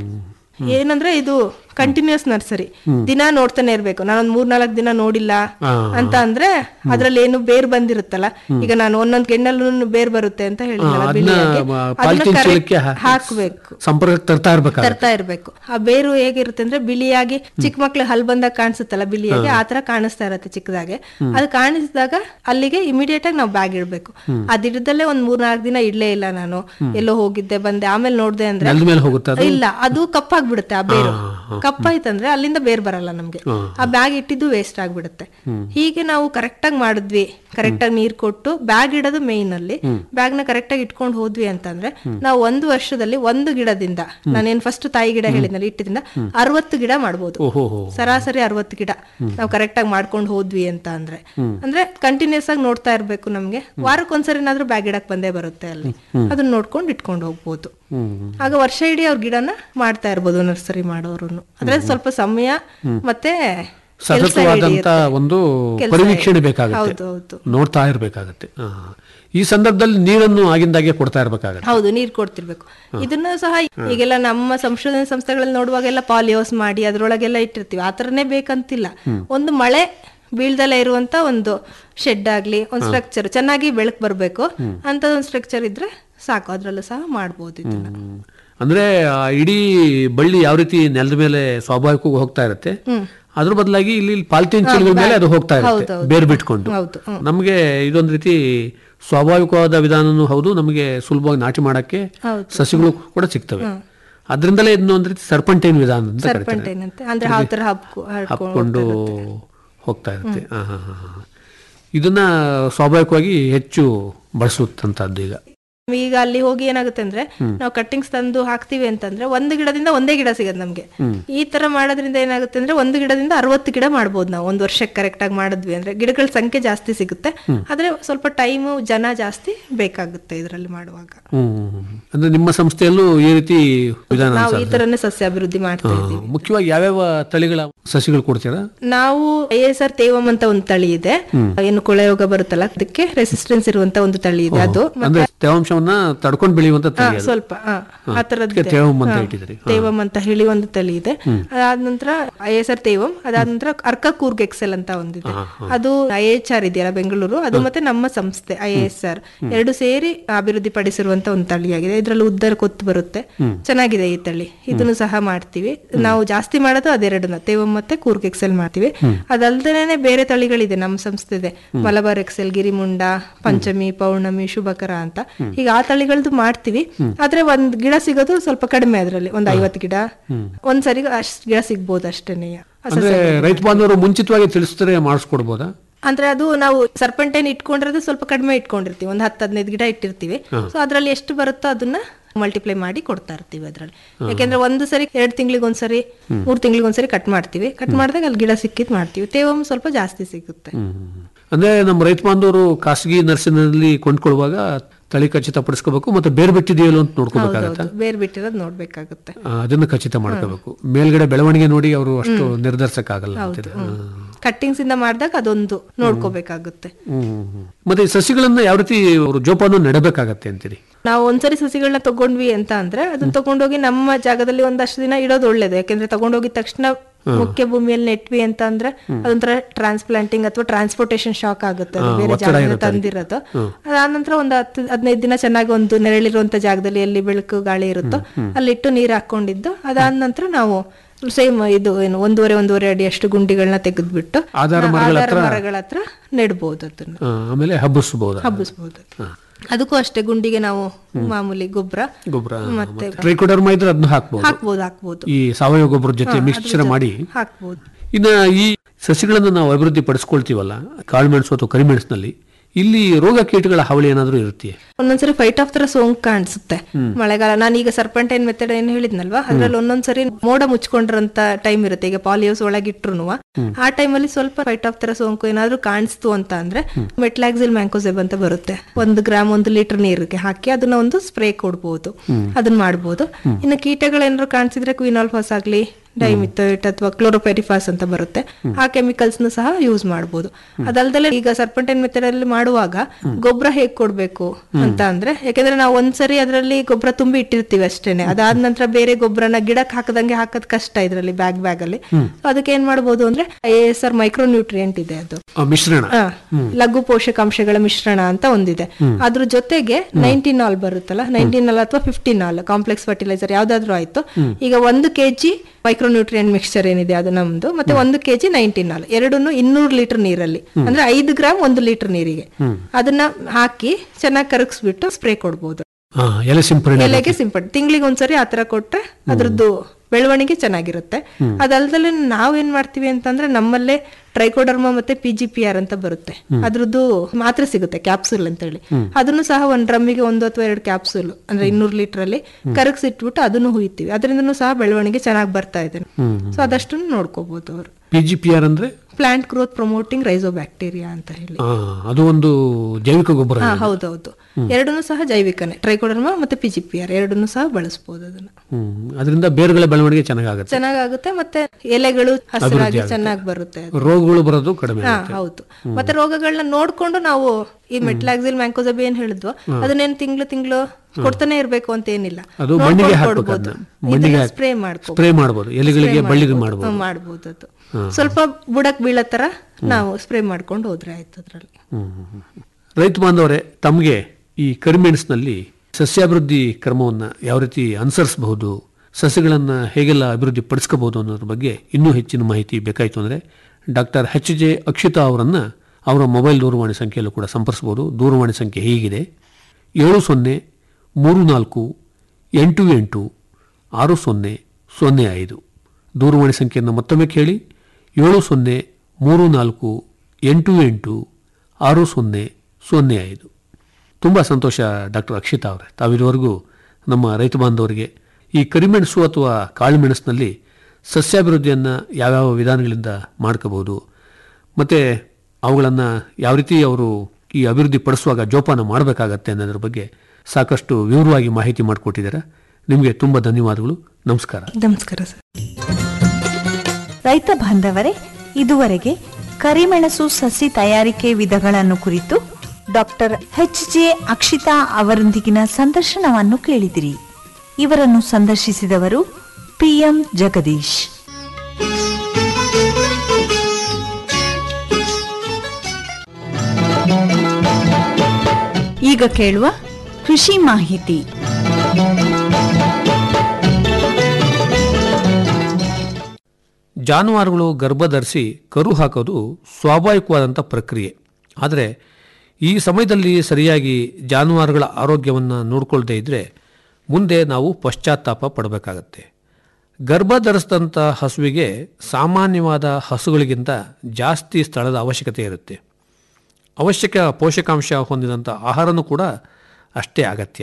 ಏನಂದ್ರೆ ಇದು ಕಂಟಿನ್ಯೂಸ್ ನರ್ಸರಿ ದಿನ ನೋಡ್ತಾನೆ ಇರ್ಬೇಕು ನಾನೊಂದ್ ಮೂರ್ನಾಲ್ಕು ದಿನ ನೋಡಿಲ್ಲ ಅಂತ ಅಂದ್ರೆ ಅದ್ರಲ್ಲಿ ಏನು ಬೇರ್ ಬಂದಿರುತ್ತಲ್ಲ ಈಗ ನಾನು ಒಂದೊಂದ್ ಗೆಣ್ಣಲ್ಲೂ ಬೇರ್ ಬರುತ್ತೆ ಅಂತ ಹೇಳಿದ್ನಲ್ಲ ಅದನ್ನ ಬಿಳಿಯಾಗಿ. ಮ- ಅದನ್ನ ಪಾಲಿಥೀನ್ correct ಚೀಲಕ್ಕೆ ಹಾ- ಹಾಕ್ಬೇಕು ಸಂಪರ್ಕಕ್ಕೆ ತರ್ತಾ ಇರ್ಬೇಕಾಗುತ್ತೆ ತರ್ತಾ ಇರ್ಬೇಕು ಆ ಬೇರು ಹೇಗಿರುತ್ತೆ ಅಂದ್ರೆ ಬಿಳಿಯಾಗಿ ಚಿಕ್ಕ ಮಕ್ಳು ಹಲ್ ಬಂದಾಗ ಕಾಣಿಸುತ್ತಲ್ಲ ಬಿಳಿಯಾಗಿ ಆ ತರ ಕಾಣಿಸ್ತಾ ಇರತ್ತೆ ಚಿಕ್ಕದಾಗೆ ಅದು ಕಾಣಿಸಿದಾಗ ಅಲ್ಲಿಗೆ ಇಮಿಡಿಯೇಟ್ ಆಗಿ ನಾವು ಬ್ಯಾಗ್ ಇಡ್ಬೇಕು ಅದಿಡ್ದಲ್ಲೇ ಒಂದ್ ಮೂರ್ನಾಲ್ಕು ದಿನ ಇಡ್ಲೇ ಇಲ್ಲ ನಾನು ಎಲ್ಲೋ ಹೋಗಿದ್ದೆ ಬಂದೆ ಆಮೇಲೆ ನೋಡ್ದೆ ಅಂದ್ರೆ ನೆಲದ ಮೇಲೆ ಹೋಗುತ್ತೆ ಅದು ಇಲ್ಲ ಅದು ಕಪ್ಪಾಗ್ಬಿಡುತ್ತೆ ಆ ಬೇರು ಕಪ್ಪಾಯ್ತಂದ್ರೆ ಅಲ್ಲಿಂದ ಬೇರ್ ಬರಲ್ಲ ನಮ್ಗೆ ಆ ಬ್ಯಾಗ್ ಇಟ್ಟಿದ್ದು ವೇಸ್ಟ್ ಆಗ್ಬಿಡುತ್ತೆ ಹೀಗೆ ನಾವು ಕರೆಕ್ಟ್ ಆಗಿ ಮಾಡಿದ್ವಿ ಕರೆಕ್ಟ್ ಆಗಿ ನೀರ್ ಕೊಟ್ಟು ಬ್ಯಾಗ್ ಇಡೋದು ಮೇಯ್ನ್ ಅಲ್ಲಿ ಬ್ಯಾಗ್ ನ ಕರೆಕ್ಟ್ ಆಗಿ ಇಟ್ಕೊಂಡು ಹೋದ್ವಿ ಅಂತಂದ್ರೆ ನಾವು ಒಂದು ವರ್ಷದಲ್ಲಿ ಒಂದು ಗಿಡದಿಂದ ನಾನೇನ್ ಫಸ್ಟ್ ತಾಯಿ ಗಿಡ ಹೇಳಿದ್ನಲ್ಲ ಇಟ್ಟಿದಿಂದ ಅರವತ್ತು ಗಿಡ ಮಾಡ್ಬೋದು ಓಹೋ ಸರಾಸರಿ ಅರವತ್ತು ಗಿಡ ನಾವು ಕರೆಕ್ಟ್ ಆಗಿ ಮಾಡ್ಕೊಂಡು ಹೋದ್ವಿ ಅಂತ ಅಂದ್ರೆ ಅಂದ್ರೆ ಕಂಟಿನ್ಯೂಸ್ ಆಗಿ ನೋಡ್ತಾ ಇರ್ಬೇಕು ನಮ್ಗೆ ವಾರಕ್ಕೊಂದ್ಸರಿ ಏನಾದ್ರೂ ಬ್ಯಾಗ್ ಇಡಕ್ ಬಂದೇ ಬರುತ್ತೆ ಅಲ್ಲಿ ಅದನ್ನ ನೋಡ್ಕೊಂಡು ಇಟ್ಕೊಂಡು ಹೋಗ್ಬೋದು ಆಗ ವರ್ಷ ಇಡೀ ಅವ್ರ ಗಿಡನ ಮಾಡ್ತಾ ಇರ್ಬೋದು ನರ್ಸರಿ ಮಾಡೋರು ಅದ್ರೆ ಸ್ವಲ್ಪ ಸಮಯ ಮತ್ತೆ ಕೆಲ್ಸ ಸತತವಾದಂತ ಹಿಡಿಯುತ್ತೆ. ಒಂದು ಕೆಲ್ಸ ಪರಿವೀಕ್ಷಣೆ ಹೌದು, ಬೇಕಾಗುತ್ತೆ ಹೌದು. ನೋಡ್ತಾ ಇರ್ಬೇಕಾಗತ್ತೆ ಆ. ಈ ಸಂದರ್ಭದಲ್ಲಿ ನೀರನ್ನು ಆಗಿಂದಾಗೆ ಕೊಡ್ತಾ ಇರ್ಬೇಕಾಗತ್ತೆ ಹೌದು ನೀರ್ ಕೊಡ್ತಿರ್ಬೇಕು ಇದನ್ನ ಸಹ ಈಗೆಲ್ಲ ನಮ್ಮ ಸಂಶೋಧನೆ ಸಂಸ್ಥೆಗಳಲ್ಲಿ ನೋಡುವಾಗೆಲ್ಲ ಪಾಲಿಯೋಸ್ ಮಾಡಿ ಅದ್ರೊಳಗೆಲ್ಲ ಇಟ್ಟಿರ್ತೀವಿ ಆ ಥರನೇ ಬೇಕಂತಿಲ್ಲ ಒಂದು ಮಳೆ ಬೀಳ್ದಲ್ಲೇ ಇರುವಂತ ಒಂದು ಶೆಡ್ ಆಗ್ಲಿ ಒಂದು ಸ್ಟ್ರಕ್ಚರ್ ಚೆನ್ನಾಗಿ ಬೆಳಕು ಬರ್ಬೇಕು ಅಂತ ಒಂದು ಸ್ಟ್ರಕ್ಚರ್ ಇದ್ರೆ ಸಾಕು ಅದ್ರಲ್ಲೂ ಸಹ ಮಾಡ್ಬೋದು ಇದನ್ನ ಹ್ಮ್. ಅಂದ್ರೆ ಆ ಇಡೀ ಬಳ್ಳಿ ಯಾವ ರೀತಿ ನೆಲದ ಮೇಲೆ ಸ್ವಾಭಾವಿಕವಾಗಿ ಹೋಗ್ತಾ ಇರುತ್ತೆ ಅದ್ರ ಬದಲಾಗಿ ಇಲ್ಲಿ ಪಾಲಿಥೀನ್ ಚೀಲಗಳ ಮೇಲೆ ಅದು ಹೋಗ್ತಾ ಇರುತ್ತೆ ಹೌದು, ಬೇರ್ ಬಿಟ್ಕೊಂಡು ಹೌದು, ಹ್ಮ್. ನಮಗೆ ಇದೊಂದು ರೀತಿ ಸ್ವಾಭಾವಿಕವಾದ ವಿಧಾನನೂ ಹೌದು ನಮಗೆ ಸುಲಭವಾಗಿ ನಾಟಿ ಮಾಡಕ್ಕೆ ಹೌದು. ಸಸಿಗಳು ಕೂಡ ಸಿಗ್ತವೆ ಅದರಿಂದಲೇ ಇದನ್ನೊಂದು ರೀತಿ ಸರ್ಪಂಟೈನ್ ವಿಧಾನ ಅಂತ ಕರೀತಾರೆ ಸರ್ಪಂಟ್ ಏನಂತೆ ಅಂದ್ರೆ ಆ ಥರ ಹಬ್ಕು ಹಬ್ಕೊಂಡು ಹೋಗ್ತಾ ಇರುತ್ತೆ ಆ, ಹಾ, ಹಾ, ಹಾ. ಇದನ್ನ ಸ್ವಾಭಾವಿಕವಾಗಿ ಹೆಚ್ಚು ಬಳಸುತ್ತಂತದ್ದು ಈಗ ಈಗ ಅಲ್ಲಿ ಹೋಗಿ ಏನಾಗುತ್ತೆ ಅಂದ್ರೆ ನಾವು ಕಟ್ಟಿಂಗ್ಸ್ ತಂದು ಹಾಕ್ತಿವಿ ಅಂತಂದ್ರೆ ಒಂದು ಗಿಡದಿಂದ ಒಂದೇ ಗಿಡ ಸಿಗತ್ತೆ ನಮ್ಗೆ ಈ ತರ ಮಾಡೋದ್ರಿಂದ ಏನಾಗುತ್ತೆ ಅಂದ್ರೆ ಒಂದು ಗಿಡದಿಂದ ಅರವತ್ತು ಗಿಡ ಮಾಡ್ಬೋದು ನಾವು ಒಂದು ವರ್ಷಕ್ಕೆ ಕರೆಕ್ಟ್ ಆಗಿ ಮಾಡಿದ್ವಿ ಅಂದ್ರೆ ಗಿಡಗಳ ಸಂಖ್ಯೆ ಜಾಸ್ತಿ ಸಿಗುತ್ತೆ ಆದ್ರೆ ಸ್ವಲ್ಪ ಟೈಮು ಜನ ಜಾಸ್ತಿ ಬೇಕಾಗುತ್ತೆ ಇದರಲ್ಲಿ ಮಾಡುವಾಗ ಹ್ಮ್ ಹ್ಮ್, ಹ್ಮ್. ಅಂದ್ರೆ ನಿಮ್ಮ ಸಂಸ್ಥೆಯಲ್ಲೂ ಈ ರೀತಿ ವಿಧಾನ ನಾವು ಈ ತರನೇ ಸಸ್ಯ ಅಭಿವೃದ್ಧಿ ಮಾಡ್ತಾ ಇದ್ದೀವಿ ಮುಖ್ಯವಾಗಿ ಯಾವ್ಯಾವ ತಳಿಗಳ ಸಸಿಗಳು ಕೊಡ್ತೀರಾ ನಾವು ಐ ಎಸ್ ಆರ್ ತೇವಂ ಅಂತ ಒಂದು ತಳಿ ಇದೆ ಏನು ಕೊಳೆಯೋಗ ಬರುತ್ತಲ್ಲ ಅದಕ್ಕೆ ರೆಸಿಸ್ಟೆನ್ಸ್ ಇರುವಂತ ಒಂದು ತಳಿ ಇದೆ ಅದು ಅಂದ್ರೆ ತೇವಾಂಶವನ್ನ ತಡ್ಕೊಂಡು ಬೆಳೆಯುವಂತ ಹಾ, ತಳಿ ಅದು. ಸ್ವಲ್ಪ ಆ, ಆ ತರದ್ದು ಅದಕ್ಕೆ ತೇವಂ ಅಂತ ಇಟ್ಟಿದ್ದೀರಿ. ಹಾ. ತೇವಂ ಅಂತ ಹೇಳಿ ಒಂದು ತಳಿ ಇದೆ ಅದಾದ ನಂತರ ಐ ಎಸ್ ಆರ್ ತೇವಂ ಅದಾದ ನಂತರ ಅರ್ಕ ಕೂರ್ಗ್ ಎಕ್ಸೆಲ್ ಅಂತ ಒಂದಿದೆ ಅದು ಐ ಎಚ್ ಆರ್ ಇದೆಯಲ್ಲ ಬೆಂಗಳೂರು ಅದು ಮತ್ತೆ ನಮ್ಮ ಸಂಸ್ಥೆ ಐ ಎಸ್ ಆರ್ ಎರಡು ಸೇರಿ ಅಭಿವೃದ್ಧಿ ಪಡಿಸಿರುವಂತ ಒಂದು ತಳಿಯಾಗಿದೆ ಇದ್ರಲ್ಲಿ ಉದ್ದರ ಕೊತ್ತು ಬರುತ್ತೆ ಚೆನ್ನಾಗಿದೆ ಈ ತಳಿ ಇದನ್ನು ಸಹ ಮಾಡ್ತೀವಿ ನಾವು ಜಾಸ್ತಿ ಮಾಡೋದು ಅದೆರಡನ್ನ ತೇವಂ ಮತ್ತೆ ಕೂರ್ಗ್ ಎಕ್ಸೆಲ್ ಮಾಡ್ತೀವಿ ಅದಲ್ದೇನೆ ಬೇರೆ ತಳಿಗಳಿದೆ ನಮ್ಮ ಸಂಸ್ಥೆದೆ ಮಲಬಾರ್ ಎಕ್ಸೆಲ್ ಗಿರಿಮುಂಡ ಪಂಚಮಿ ಪೌರ್ಣಮಿ ಶುಭಕರ ಅಂತ ಈಗ ಆ ತಳಿಗಳದ್ದು ಮಾಡ್ತೀವಿ ಆದ್ರೆ ಒಂದ್ ಗಿಡ ಸಿಗೋದು ಸ್ವಲ್ಪ ಕಡಿಮೆ ಅದ್ರಲ್ಲಿ ಒಂದ್ ಐವತ್ತು ಗಿಡ ಒಂದ್ ಸರಿ ಅಷ್ಟ್ ಗಿಡ ಸಿಗ್ಬೋದು ಅಷ್ಟೇನೆ ಅಂದ್ರೆ ರೈತ ಬಾಂಧವರು ಮುಂಚಿತವಾಗಿ ತಿಳಿಸಿದ್ರೆ ಮಾಡಿಸ್ಕೊಡ್ಬೋದಾ ಅಂದ್ರೆ ಅದು ನಾವು ಸರ್ಪಂಟೈನ್ ಇಟ್ಕೊಂಡಿರೋದು ಸ್ವಲ್ಪ ಕಡಿಮೆ ಇಟ್ಕೊಂಡಿರ್ತೀವಿ ಒಂದ್ ಹತ್ತು ಹದಿನೈದು ಗಿಡ ಇಟ್ಟಿರ್ತೀವಿ ಸೊ ಅದ್ರಲ್ಲಿ ಎಷ್ಟು ಬರುತ್ತೋ ಅದನ್ನ ಮಲ್ಟಿಪ್ಲೈ ಮಾಡಿ ಕೊಡ್ತಾ ಇರ್ತೀವಿ ಅದ್ರಲ್ಲಿ ಯಾಕೆಂದ್ರೆ ಒಂದು ಸರಿ ಎರಡ್ ತಿಂಗಳಿಗೆ ಒಂದ್ಸರಿ ಮೂರ್ ತಿಂಗಳಿಗೆ ಒಂದ್ಸರಿ ಕಟ್ ಮಾಡ್ತೀವಿ ಕಟ್ ಮಾಡಿದಾಗ ಅಲ್ಲಿ ಗಿಡ ಸಿಕ್ಕಿದ್ ಮಾಡ್ತೀವಿ ತೇವಂ ಸ್ವಲ್ಪ ಜಾಸ್ತಿ ಸಿಗುತ್ತೆ ಅಂದ್ರೆ ನಮ್ಮ ರೈತ ಬಾಂಧವರು ಖಾಸಗಿ ನರ್ಸರಿನಲ್ಲಿ ಕೊಂಡ್ಕೊಳ್ಳುವಾಗ ತಳಿ ಖಚಿತಪಡಿಸ್ಕೋಬೇಕು ಮತ್ತೆ ಬೇರೆ ಬಿಟ್ಟಿದೆಯಲ್ಲ ಅಂತ ನೋಡ್ಕೋಬೇಕಾಗತ್ತೆ ಹೌದು ಬೇರ್ ಬಿಟ್ಟಿರೋದು ನೋಡ್ಬೇಕಾಗುತ್ತೆ ಆ, ಅದನ್ನ ಖಚಿತ ಮಾಡ್ಕೋಬೇಕು ಮೇಲ್ಗಡೆ ಬೆಳವಣಿಗೆ ನೋಡಿ ಅವರು ಅಷ್ಟು ನಿರ್ಧರಿಸಕ್ಕಾಗಲ್ಲ ಅಂತೀರಿ. ಹಾ. ಕಟ್ಟಿಂಗ್ಸ್ ಇಂದ ಮಾಡಿದಾಗ ಅದೊಂದು ನೋಡ್ಕೋಬೇಕಾಗುತ್ತೆ ಹ್ಮ್, ಹ್ಮ್, ಹ್ಮ್. ಮತ್ತೆ ಈ ಸಸಿಗಳನ್ನ ಯಾವ ರೀತಿ ಅವರು ಜೋಪಾನ ನೆಡಬೇಕಾಗತ್ತೆ ಅಂತೀರಿ ನಾವು ಒಂದ್ಸರಿ ಸಸಿಗಳನ್ನ ತಗೊಂಡ್ವಿ ಅಂತ ಅಂದ್ರೆ ಅದನ್ನ ತಗೊಂಡೋಗಿ ನಮ್ಮ ಜಾಗದಲ್ಲಿ ಒಂದಷ್ಟು ದಿನ ಇಡೋದು ಒಳ್ಳೇದು ಯಾಕೆಂದ್ರೆ ತಗೊಂಡೋಗಿದ ತಕ್ಷಣ ಮುಖ್ಯ ಭೂಮಿಯಲ್ಲಿ ನೆಟ್ವಿ ಅಂತ ಅಂದ್ರೆ ಅದೊಂಥರ ಟ್ರಾನ್ಸ್ಪ್ಲಾಂಟಿಂಗ್ ಅಥವಾ ಟ್ರಾನ್ಸ್ಪೋರ್ಟೇಶನ್ ಶಾಕ್ ಆಗುತ್ತೆ ಅದು ಬೇರೆ ಜಾಗದಿಂದ ತಂದಿರೋದು ಅದಾದ ನಂತರ ಒಂದು ಹತ್ತು ಹದಿನೈದು ದಿನ ಚೆನ್ನಾಗಿ ಒಂದು ನೆರಳಿರುವಂತ ಜಾಗದಲ್ಲಿ ಎಲ್ಲಿ ಬೆಳಕು ಗಾಳಿ ಇರುತ್ತೋ ಅಲ್ಲಿಟ್ಟು ನೀರು ಹಾಕೊಂಡಿದ್ದು ಅದಾದ ನಂತರ ನಾವು ಸೇಮ್ ಇದು ಏನು ಒಂದೂವರೆ ಒಂದೂವರೆ ಅಡಿ ಅಷ್ಟು ಗುಂಡಿಗಳನ್ನ ತೆಗೆದ್ಬಿಟ್ಟು ಆಧಾರ ಆ, ಮರಗಳ ಆಧಾರ ಮರಗಳ ಹತ್ರ ನೆಡ್ಬೋದು ಅದನ್ನ ಆ, ಆಮೇಲೆ ಹಬ್ಬಿಸ್ಬೋದಾ ಹಬ್ಬಿಸ್ಬೋದು ಅದಕ್ಕೂ ಅಷ್ಟೇ ಗುಂಡಿಗೆ ನಾವು ಮಾಮೂಲಿ ಗೊಬ್ಬರ ಗೊಬ್ಬರ ಮತ್ತೆ ಟ್ರೈಕೋಡರ್ಮಾ ಇದ್ರೆ ಅದನ್ನ ಹಾಕ್ಬೋದು ಹಾಕ್ಬೋದು ಹಾಕ್ಬೋದು ಈ ಸಾವಯವ ಗೊಬ್ಬರದ ಜೊತೆ ಮಿಕ್ಸ್ಚರ್ ಮಾಡಿ ಹಾಕ್ಬೋದು ಇನ್ನ ಈ ಸಸಿಗಳನ್ನು ನಾವು ಅಭಿವೃದ್ಧಿ ಪಡಿಸ್ಕೊಳ್ತೀವಲ್ಲ ಕಾಳುಮೆಣಸು ಅಥವಾ ಕರಿಮೆಣಸಿನಲ್ಲಿ ಇಲ್ಲಿ ರೋಗ ಕೀಟಗಳ ಹಾವಳಿ ಏನಾದರೂ ಇರುತ್ತೆ ಒಂದೊಂದ್ಸರಿ ಫೈಟ್ ಆಫ್ ತರ ಸೋಂಕು ಕಾಣಿಸುತ್ತೆ ಮಳೆಗಾಲ ನಾನು ಈಗ ಸರ್ಪಂಟೈನ್ ಮೆಥಡ್ ಏನ್ ಹೇಳಿದ್ನಲ್ವಾ ಅದ್ರಲ್ಲಿ ಒಂದೊಂದ್ಸರಿ ಮೋಡ ಮುಚ್ಕೊಂಡಿರೋಂತ ಟೈಮ್ ಇರುತ್ತೆ ಈಗ ಪಾಲಿಯೋಸ್ ಒಳಗಿಟ್ರು ಆ ಟೈಮಲ್ಲಿ ಸ್ವಲ್ಪ ಫೈಟ್ ಆಫ್ ತರ ಸೋಂಕು ಏನಾದ್ರೂ ಕಾಣಿಸ್ತು ಅಂತ ಅಂದ್ರೆ ಮೆಟ್ಲಾಕ್ಸಿಲ್ ಮ್ಯಾಂಕೋಸೆಬ್ ಅಂತ ಬರುತ್ತೆ ಒಂದು ಗ್ರಾಮ್ ಒಂದು ಲೀಟರ್ ನೀರಿಗೆ ಹಾಕಿ ಅದನ್ನ ಒಂದು ಸ್ಪ್ರೇ ಕೊಡ್ಬೋದು ಅದನ್ನ ಮಾಡ್ಬೋದು ಇನ್ನು ಕೀಟಗಳೇನಾದ್ರು ಕಾಣಿಸಿದ್ರೆ ಕ್ವಿನಾಲ್ಫಾಸ್ ಆಗ್ಲಿ ಡೈಮಿಥೋಯಿಟ್ ಅಥವಾ ಕ್ಲೋರೋಪೆರಿಫಾಸ್ ಅಂತ ಬರುತ್ತೆ ಆ ಕೆಮಿಕಲ್ಸ್ ನ ಸಹ ಯೂಸ್ ಮಾಡಬಹುದು ಅದಲ್ದಲೆ ಈಗ ಸರ್ಪಂಟೈನ್ ಮೆಥಡ್ ಅಲ್ಲಿ ಮಾಡುವಾಗ ಗೊಬ್ಬರ ಹೇಗ್ ಕೊಡ್ಬೇಕು ಅಂತ ಅಂದ್ರೆ ಯಾಕಂದ್ರೆ ನಾವು ಒಂದ್ಸರಿ ಅದರಲ್ಲಿ ಗೊಬ್ಬರ ತುಂಬಿ ಇಟ್ಟಿರ್ತೀವಿ ಅಷ್ಟೇನೆ ಅದಾದ ನಂತರ ಬೇರೆ ಗೊಬ್ಬರನ ಗಿಡಕ್ಕೆ ಹಾಕದಂಗೆ ಹಾಕೋದ್ ಕಷ್ಟ ಇದ್ರಲ್ಲಿ ಬ್ಯಾಗ್ ಬ್ಯಾಗ್ ಅಲ್ಲಿ So ಅದಕ್ಕೆ ಏನ್ ಮಾಡ್ಬೋದು ಅಂದ್ರೆ A S R micro nutrient ಇದೆ ಅದು ಆ ಮಿಶ್ರಣ ಆ, ಲಘು ಪೋಷಕಾಂಶಗಳ ಮಿಶ್ರಣ ಅಂತ ಒಂದಿದೆ ಅದ್ರ ಜೊತೆಗೆ ನೈನ್ಟೀನ್ ಆಲ್ ಬರುತ್ತಲ್ಲ ನೈನ್ಟೀನ್ ಆಲ್ ಅಥವಾ ಫಿಫ್ಟೀನ್ ಆಲ್ ಕಾಂಪ್ಲೆಕ್ಸ್ ಫರ್ಟಿಲೈಸರ್ ಯಾವ್ದಾದ್ರು ಆಯ್ತು ಈಗ ಒಂದು ಕೆಜಿ ಮೈಕ್ರೋ ನ್ಯೂಟ್ರಿಯೆಂಟ್ ಮಿಕ್ಸ್ಚರ್ ಏನಿದೆ ಅದು ನಮ್ದು ಮತ್ತೆ ಒಂದು ಕೆಜಿ ನೈನ್ಟೀನ್ ಆಲ್ ಎರಡನ್ನು ಇನ್ನೂರು ಲೀಟರ್ ನೀರಲ್ಲಿ ಅಂದ್ರೆ ಐದು ಗ್ರಾಮ್ ಒಂದು ಲೀಟರ್ ನೀರಿಗೆ ಅದನ್ನ ಹಾಕಿ ಚೆನ್ನಾಗಿ ಕರಗಿಸ್ಬಿಟ್ಟು ಸ್ಪ್ರೇ ಕೊಡ್ಬೋದು ಆ, ಎಲೆ ಸಿಂಪರಣೆ ಎಲೆಗೆ ಸಿಂಪಡ್ ತಿಂಗಳಿಗೆ ಒಂದ್ಸರಿ ಆತರ ಕೊಟ್ರೆ ಅದ್ರದ್ದು ಬೆಳವಣಿಗೆ ಚೆನ್ನಾಗಿರುತ್ತೆ ಅದಲ್ದಲೆ ನಾವೇನ್ ಮಾಡ್ತೀವಿ ಅಂತಂದ್ರೆ ನಮ್ಮಲ್ಲೇ ಟ್ರೈಕೋಡರ್ಮಾ ಮತ್ತೆ ಪಿ ಜಿ ಪಿ ಆರ್ ಅಂತ ಬರುತ್ತೆ ಅದ್ರದ್ದು ಮಾತ್ರೆ ಸಿಗುತ್ತೆ ಕ್ಯಾಪ್ಸೂಲ್ ಅಂತ ಹೇಳಿ ಅದನ್ನು ಸಹ ಒಂದ್ ಡ್ರಮ್ಮಿಗೆ ಒಂದು ಅಥವಾ ಎರಡು ಕ್ಯಾಪ್ಸೂಲ್ ಅಂದ್ರೆ ಇನ್ನೂರು ಲೀಟರ್ ಅಲ್ಲಿ ಕರಗಿಸಿಟ್ಬಿಟ್ಟು ಅದನ್ನು ಹುಯ್ತೀವಿ ಅದರಿಂದನೂ ಸಹ ಬೆಳವಣಿಗೆ ಚೆನ್ನಾಗಿ ಬರ್ತಾ ಇದೆ ಸೊ ಅದಷ್ಟನ್ನು ನೋಡ್ಕೋಬಹುದು ಅವರು ಪಿ ಜಿ ಪಿ ಆರ್ ಅಂದ್ರೆ ಪ್ಲಾಂಟ್ ಗ್ರೋತ್ ಪ್ರಮೋಟಿಂಗ್ ರೈಸೋಬ್ಯಾಕ್ಟೀರಿಯಾ ಅಂತ ಹೇಳಿ ಆ, ಅದು ಒಂದು ಜೈವಿಕ ಗೊಬ್ಬರ ಹಾ ಹೌದೌದು ಎರಡನ್ನೂ ಸಹ ಜೈವಿಕನೇ ಟ್ರೈಕೋಡರ್ಮಾ ಮತ್ತೆ ಪಿ ಜಿ ಪಿ ಆರ್ ಎರಡನ್ನೂ ಸಹ ಬಳಸಬಹುದು ಅದನ್ನ ಹ್ಮ್ ಅದರಿಂದ ಬೇರುಗಳ ಬೆಳವಣಿಗೆ ಚೆನ್ನಾಗಾಗುತ್ತೆ ಚೆನ್ನಾಗಾಗುತ್ತೆ ಮತ್ತೆ ಎಲೆಗಳು ಹಸಿರಾಗಿ ಚೆನ್ನಾಗಿ ಬರುತ್ತೆ ಅದು. ರೋಗಗಳು ಬರೋದು ಕಡಿಮೆ ಹಾ ಹೌದು ಮತ್ತೆ ರೋಗಗಳನ್ನ ನೋಡ್ಕೊಂಡು ನಾವು ಈ ಮೆಟ್ಲಾಕ್ಸಿಲ್ ಮ್ಯಾಂಕೋಸಬ್ ಏನ್ ಹೇಳಿದ್ವು ಅದನ್ನೇನ್ ತಿಂಗಳು ತಿಂಗಳು ಕೊಡ್ತಾನೆ ಇರ್ಬೇಕು ಅಂತ ಏನಿಲ್ಲ ಅದು ಮಣ್ಣಿಗೆ ಹಾಕ್ಬೇಕು ಕೊಡ್ಬೋದು ಅದನ್ನ. ಮಣ್ಣಿಗೆ ಹಾಕಿ ಸ್ಪ್ರೇ ಮಾಡ್ಕೋ ಸ್ಪ್ರೇ ಮಾಡ್ಬೋದು ಎಲೆಗಳಿಗೆ ಬಳ್ಳಿಗೆ ಮಾಡ್ಬೋದು ಮಾಡ್ಬೋದು ಅದು ಸ್ವಲ್ಪ ಬುಡಕ್ ಬೀಳೋ ತರ ನಾವು ಸ್ಪ್ರೇ ಮಾಡ್ಕೊಂಡು ಹೋದ್ರೆ ಆಯ್ತು ಅದ್ರಲ್ಲಿ ಹ್ಮ್, ಹ್ಮ್, ಹ್ಮ್. ರೈತ ಬಾಂಧವರೇ ತಮಗೆ ಈ ಕರಿಮೆಣಸಿನಲ್ಲಿ ಸಸ್ಯಾಭಿವೃದ್ಧಿ ಕ್ರಮವನ್ನು ಯಾವ ರೀತಿ ಅನುಸರಿಸಬಹುದು ಸಸ್ಯಗಳನ್ನು ಹೇಗೆಲ್ಲ ಅಭಿವೃದ್ಧಿ ಪಡಿಸ್ಕೋಬಹುದು ಅನ್ನೋದ್ರ ಬಗ್ಗೆ ಇನ್ನೂ ಹೆಚ್ಚಿನ ಮಾಹಿತಿ ಬೇಕಾಯಿತು ಅಂದರೆ ಡಾಕ್ಟರ್ ಎಚ್ ಜೆ ಅಕ್ಷಿತಾ ಅವರನ್ನು ಅವರ ಮೊಬೈಲ್ ದೂರವಾಣಿ ಸಂಖ್ಯೆಯಲ್ಲೂ ಕೂಡ ಸಂಪರ್ಸ್ಬೋದು ದೂರವಾಣಿ ಸಂಖ್ಯೆ ಹೀಗಿದೆ ಏಳು ಸೊನ್ನೆ ಮೂರು ನಾಲ್ಕು ಎಂಟು ಎಂಟು ಆರು ಸೊನ್ನೆ ಸೊನ್ನೆ ಐದು ದೂರವಾಣಿ ಸಂಖ್ಯೆಯನ್ನು ಮತ್ತೊಮ್ಮೆ ಕೇಳಿ ಏಳು ಸೊನ್ನೆ ಮೂರು ನಾಲ್ಕು ಎಂಟು ಎಂಟು ಆರು ಸೊನ್ನೆ ಸೊನ್ನೆ ಐದು ತುಂಬ ಸಂತೋಷ ಡಾಕ್ಟರ್ ಅಕ್ಷಿತಾ ಅವರೇ ತಾವಿದುವರೆಗೂ ನಮ್ಮ ರೈತ ಬಾಂಧವರಿಗೆ ಈ ಕರಿಮೆಣಸು ಅಥವಾ ಕಾಳುಮೆಣಸಿನಲ್ಲಿ ಸಸ್ಯಾಭಿವೃದ್ಧಿಯನ್ನು ಯಾವ್ಯಾವ ವಿಧಾನಗಳಿಂದ ಮಾಡ್ಕೋಬಹುದು ಮತ್ತು ಅವುಗಳನ್ನು ಯಾವ ರೀತಿ ಅವರು ಈ ಅಭಿವೃದ್ಧಿ ಪಡಿಸುವಾಗ ಜೋಪಾನ ಮಾಡಬೇಕಾಗತ್ತೆ ಅನ್ನೋದ್ರ ಬಗ್ಗೆ ಸಾಕಷ್ಟು ವಿವರವಾಗಿ ಮಾಹಿತಿ ಮಾಡಿಕೊಟ್ಟಿದ್ದಾರೆ ನಿಮಗೆ ತುಂಬ ಧನ್ಯವಾದಗಳು ನಮಸ್ಕಾರ ನಮಸ್ಕಾರ ಸರ್ ರೈತ ಬಾಂಧವರೇ ಇದುವರೆಗೆ ಕರಿಮೆಣಸು ಸಸಿ ತಯಾರಿಕೆ ವಿಧಗಳನ್ನು ಕುರಿತು ಡಾಕ್ಟರ್ ಎಚ್ ಜೆ ಅಕ್ಷಿತಾ ಅವರೊಂದಿಗಿನ ಸಂದರ್ಶನವನ್ನು ಕೇಳಿದಿರಿ ಇವರನ್ನು ಸಂದರ್ಶಿಸಿದವರು ಪಿಎಂ ಜಗದೀಶ್ ಈಗ ಕೇಳುವ ಕೃಷಿ ಮಾಹಿತಿ ಜಾನುವಾರುಗಳು ಗರ್ಭ ಧರಿಸಿ ಕರು ಹಾಕೋದು ಸ್ವಾಭಾವಿಕವಾದಂಥ ಪ್ರಕ್ರಿಯೆ ಆದರೆ ಈ ಸಮಯದಲ್ಲಿ ಸರಿಯಾಗಿ ಜಾನುವಾರುಗಳ ಆರೋಗ್ಯವನ್ನು ನೋಡಿಕೊಳ್ಳದೇ ಇದ್ದರೆ ಮುಂದೆ ನಾವು ಪಶ್ಚಾತ್ತಾಪ ಪಡಬೇಕಾಗತ್ತೆ ಗರ್ಭ ಧರಿಸಿದಂಥ ಹಸುವಿಗೆ ಸಾಮಾನ್ಯವಾದ ಹಸುಗಳಿಗಿಂತ ಜಾಸ್ತಿ ಸ್ಥಳದ ಅವಶ್ಯಕತೆ ಇರುತ್ತೆ ಅವಶ್ಯಕ ಪೋಷಕಾಂಶ ಹೊಂದಿದಂಥ ಆಹಾರನೂ ಕೂಡ ಅಷ್ಟೇ ಅಗತ್ಯ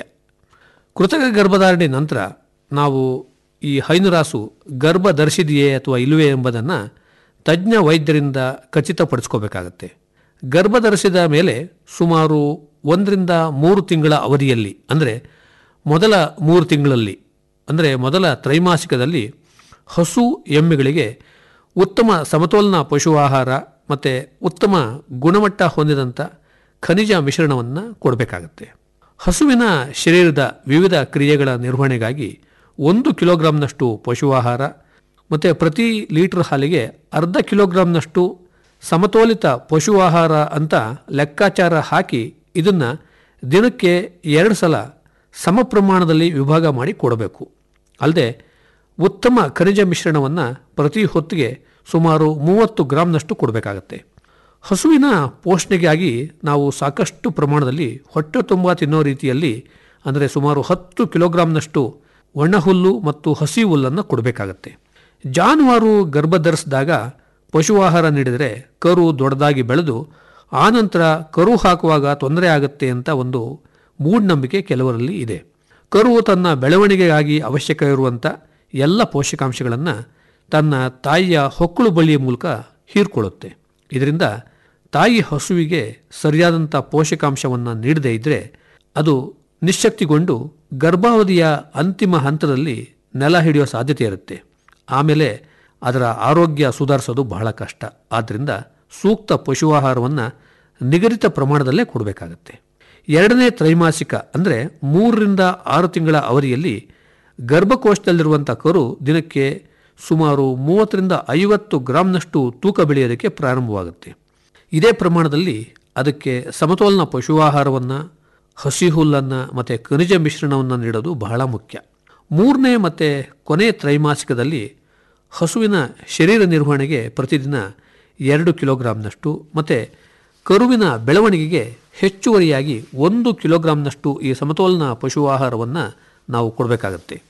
ಕೃತಕ ಗರ್ಭಧಾರಣೆ ನಂತರ ನಾವು ಈ ಹೈನುರಾಸು ಗರ್ಭ ಧರಿಸಿದೆಯೇ ಅಥವಾ ಇಲ್ಲವೇ ಎಂಬುದನ್ನು ತಜ್ಞ ವೈದ್ಯರಿಂದ ಖಚಿತಪಡಿಸ್ಕೋಬೇಕಾಗತ್ತೆ ಗರ್ಭ ಧರಿಸಿದ ಮೇಲೆ ಸುಮಾರು ಒಂದರಿಂದ ಮೂರು ತಿಂಗಳ ಅವಧಿಯಲ್ಲಿ ಅಂದರೆ ಮೊದಲ ಮೂರು ತಿಂಗಳಲ್ಲಿ ಅಂದರೆ ಮೊದಲ ತ್ರೈಮಾಸಿಕದಲ್ಲಿ ಹಸು ಎಮ್ಮೆಗಳಿಗೆ ಉತ್ತಮ ಸಮತೋಲನ ಪಶು ಆಹಾರ ಮತ್ತು ಉತ್ತಮ ಗುಣಮಟ್ಟ ಹೊಂದಿದಂಥ ಖನಿಜ ಮಿಶ್ರಣವನ್ನು ಕೊಡಬೇಕಾಗತ್ತೆ ಹಸುವಿನ ಶರೀರದ ವಿವಿಧ ಕ್ರಿಯೆಗಳ ನಿರ್ವಹಣೆಗಾಗಿ ಒಂದು ಕಿಲೋಗ್ರಾಂನಷ್ಟು ಪಶು ಆಹಾರ ಮತ್ತು ಪ್ರತಿ ಲೀಟರ್ ಹಾಲಿಗೆ ಅರ್ಧ ಕಿಲೋಗ್ರಾಂನಷ್ಟು ಸಮತೋಲಿತ ಪಶು ಆಹಾರ ಅಂತ ಲೆಕ್ಕಾಚಾರ ಹಾಕಿ ಇದನ್ನು ದಿನಕ್ಕೆ ಎರಡು ಸಲ ಸಮ ಪ್ರಮಾಣದಲ್ಲಿ ವಿಭಾಗ ಮಾಡಿ ಕೊಡಬೇಕು ಅಲ್ಲದೆ ಉತ್ತಮ ಖನಿಜ ಮಿಶ್ರಣವನ್ನು ಪ್ರತಿ ಹೊತ್ತಿಗೆ ಸುಮಾರು ಮೂವತ್ತು ಗ್ರಾಂನಷ್ಟು ಕೊಡಬೇಕಾಗತ್ತೆ ಹಸುವಿನ ಪೋಷಣೆಗಾಗಿ ನಾವು ಸಾಕಷ್ಟು ಪ್ರಮಾಣದಲ್ಲಿ ಹೊಟ್ಟೆ ತುಂಬ ತಿನ್ನೋ ರೀತಿಯಲ್ಲಿ ಅಂದರೆ ಸುಮಾರು ಹತ್ತು ಕಿಲೋಗ್ರಾಂನಷ್ಟು ಒಣಹುಲ್ಲು ಮತ್ತು ಹಸಿ ಹುಲ್ಲನ್ನು ಕೊಡಬೇಕಾಗತ್ತೆ ಜಾನುವಾರು ಗರ್ಭ ಧರಿಸಿದಾಗ ಪಶು ಆಹಾರ ನೀಡಿದರೆ ಕರು ದೊಡ್ಡದಾಗಿ ಬೆಳೆದು ಆನಂತರ ಕರು ಹಾಕುವಾಗ ತೊಂದರೆ ಆಗುತ್ತೆ ಅಂತ ಒಂದು ಮೂಢನಂಬಿಕೆ ಕೆಲವರಲ್ಲಿ ಇದೆ ಕರು ತನ್ನ ಬೆಳವಣಿಗೆಗಾಗಿ ಅವಶ್ಯಕ ಇರುವಂಥ ಎಲ್ಲ ಪೋಷಕಾಂಶಗಳನ್ನು ತನ್ನ ತಾಯಿಯ ಹೊಕ್ಕಳು ಬಳ್ಳಿಯ ಮೂಲಕ ಹೀರ್ಕೊಳ್ಳುತ್ತೆ ಇದರಿಂದ ತಾಯಿ ಹಸುವಿಗೆ ಸರಿಯಾದಂಥ ಪೋಷಕಾಂಶವನ್ನು ನೀಡದೇ ಇದ್ದರೆ ಅದು ನಿಶ್ಶಕ್ತಿಗೊಂಡು ಗರ್ಭಾವಧಿಯ ಅಂತಿಮ ಹಂತದಲ್ಲಿ ನೆಲ ಹಿಡಿಯೋ ಸಾಧ್ಯತೆ ಇರುತ್ತೆ ಆಮೇಲೆ ಅದರ ಆರೋಗ್ಯ ಸುಧಾರಿಸೋದು ಬಹಳ ಕಷ್ಟ ಆದ್ದರಿಂದ ಸೂಕ್ತ ಪಶು ಆಹಾರವನ್ನು ನಿಗದಿತ ಪ್ರಮಾಣದಲ್ಲೇ ಕೊಡಬೇಕಾಗತ್ತೆ ಎರಡನೇ ತ್ರೈಮಾಸಿಕ ಅಂದರೆ ಮೂರರಿಂದ ಆರು ತಿಂಗಳ ಅವಧಿಯಲ್ಲಿ ಗರ್ಭಕೋಶದಲ್ಲಿರುವಂಥ ಕರು ದಿನಕ್ಕೆ ಸುಮಾರು ಮೂವತ್ತರಿಂದ ಐವತ್ತು ಗ್ರಾಂನಷ್ಟು ತೂಕ ಬೆಳೆಯೋದಕ್ಕೆ ಪ್ರಾರಂಭವಾಗುತ್ತೆ ಇದೇ ಪ್ರಮಾಣದಲ್ಲಿ ಅದಕ್ಕೆ ಸಮತೋಲನ ಪಶು ಆಹಾರವನ್ನು ಹಸಿ ಹುಲ್ಲನ್ನು ಮತ್ತು ಖನಿಜ ಮಿಶ್ರಣವನ್ನು ನೀಡೋದು ಬಹಳ ಮುಖ್ಯ ಮೂರನೇ ಮತ್ತು ಕೊನೆಯ ತ್ರೈಮಾಸಿಕದಲ್ಲಿ ಹಸುವಿನ ಶರೀರ ನಿರ್ವಹಣೆಗೆ ಪ್ರತಿದಿನ ಎರಡು ಕಿಲೋಗ್ರಾಂನಷ್ಟು ಮತ್ತು ಕರುವಿನ ಬೆಳವಣಿಗೆಗೆ ಹೆಚ್ಚುವರಿಯಾಗಿ ಒಂದು ಕಿಲೋಗ್ರಾಂನಷ್ಟು ಈ ಸಮತೋಲನ ಪಶು ಆಹಾರವನ್ನು ನಾವು ಕೊಡಬೇಕಾಗತ್ತೆ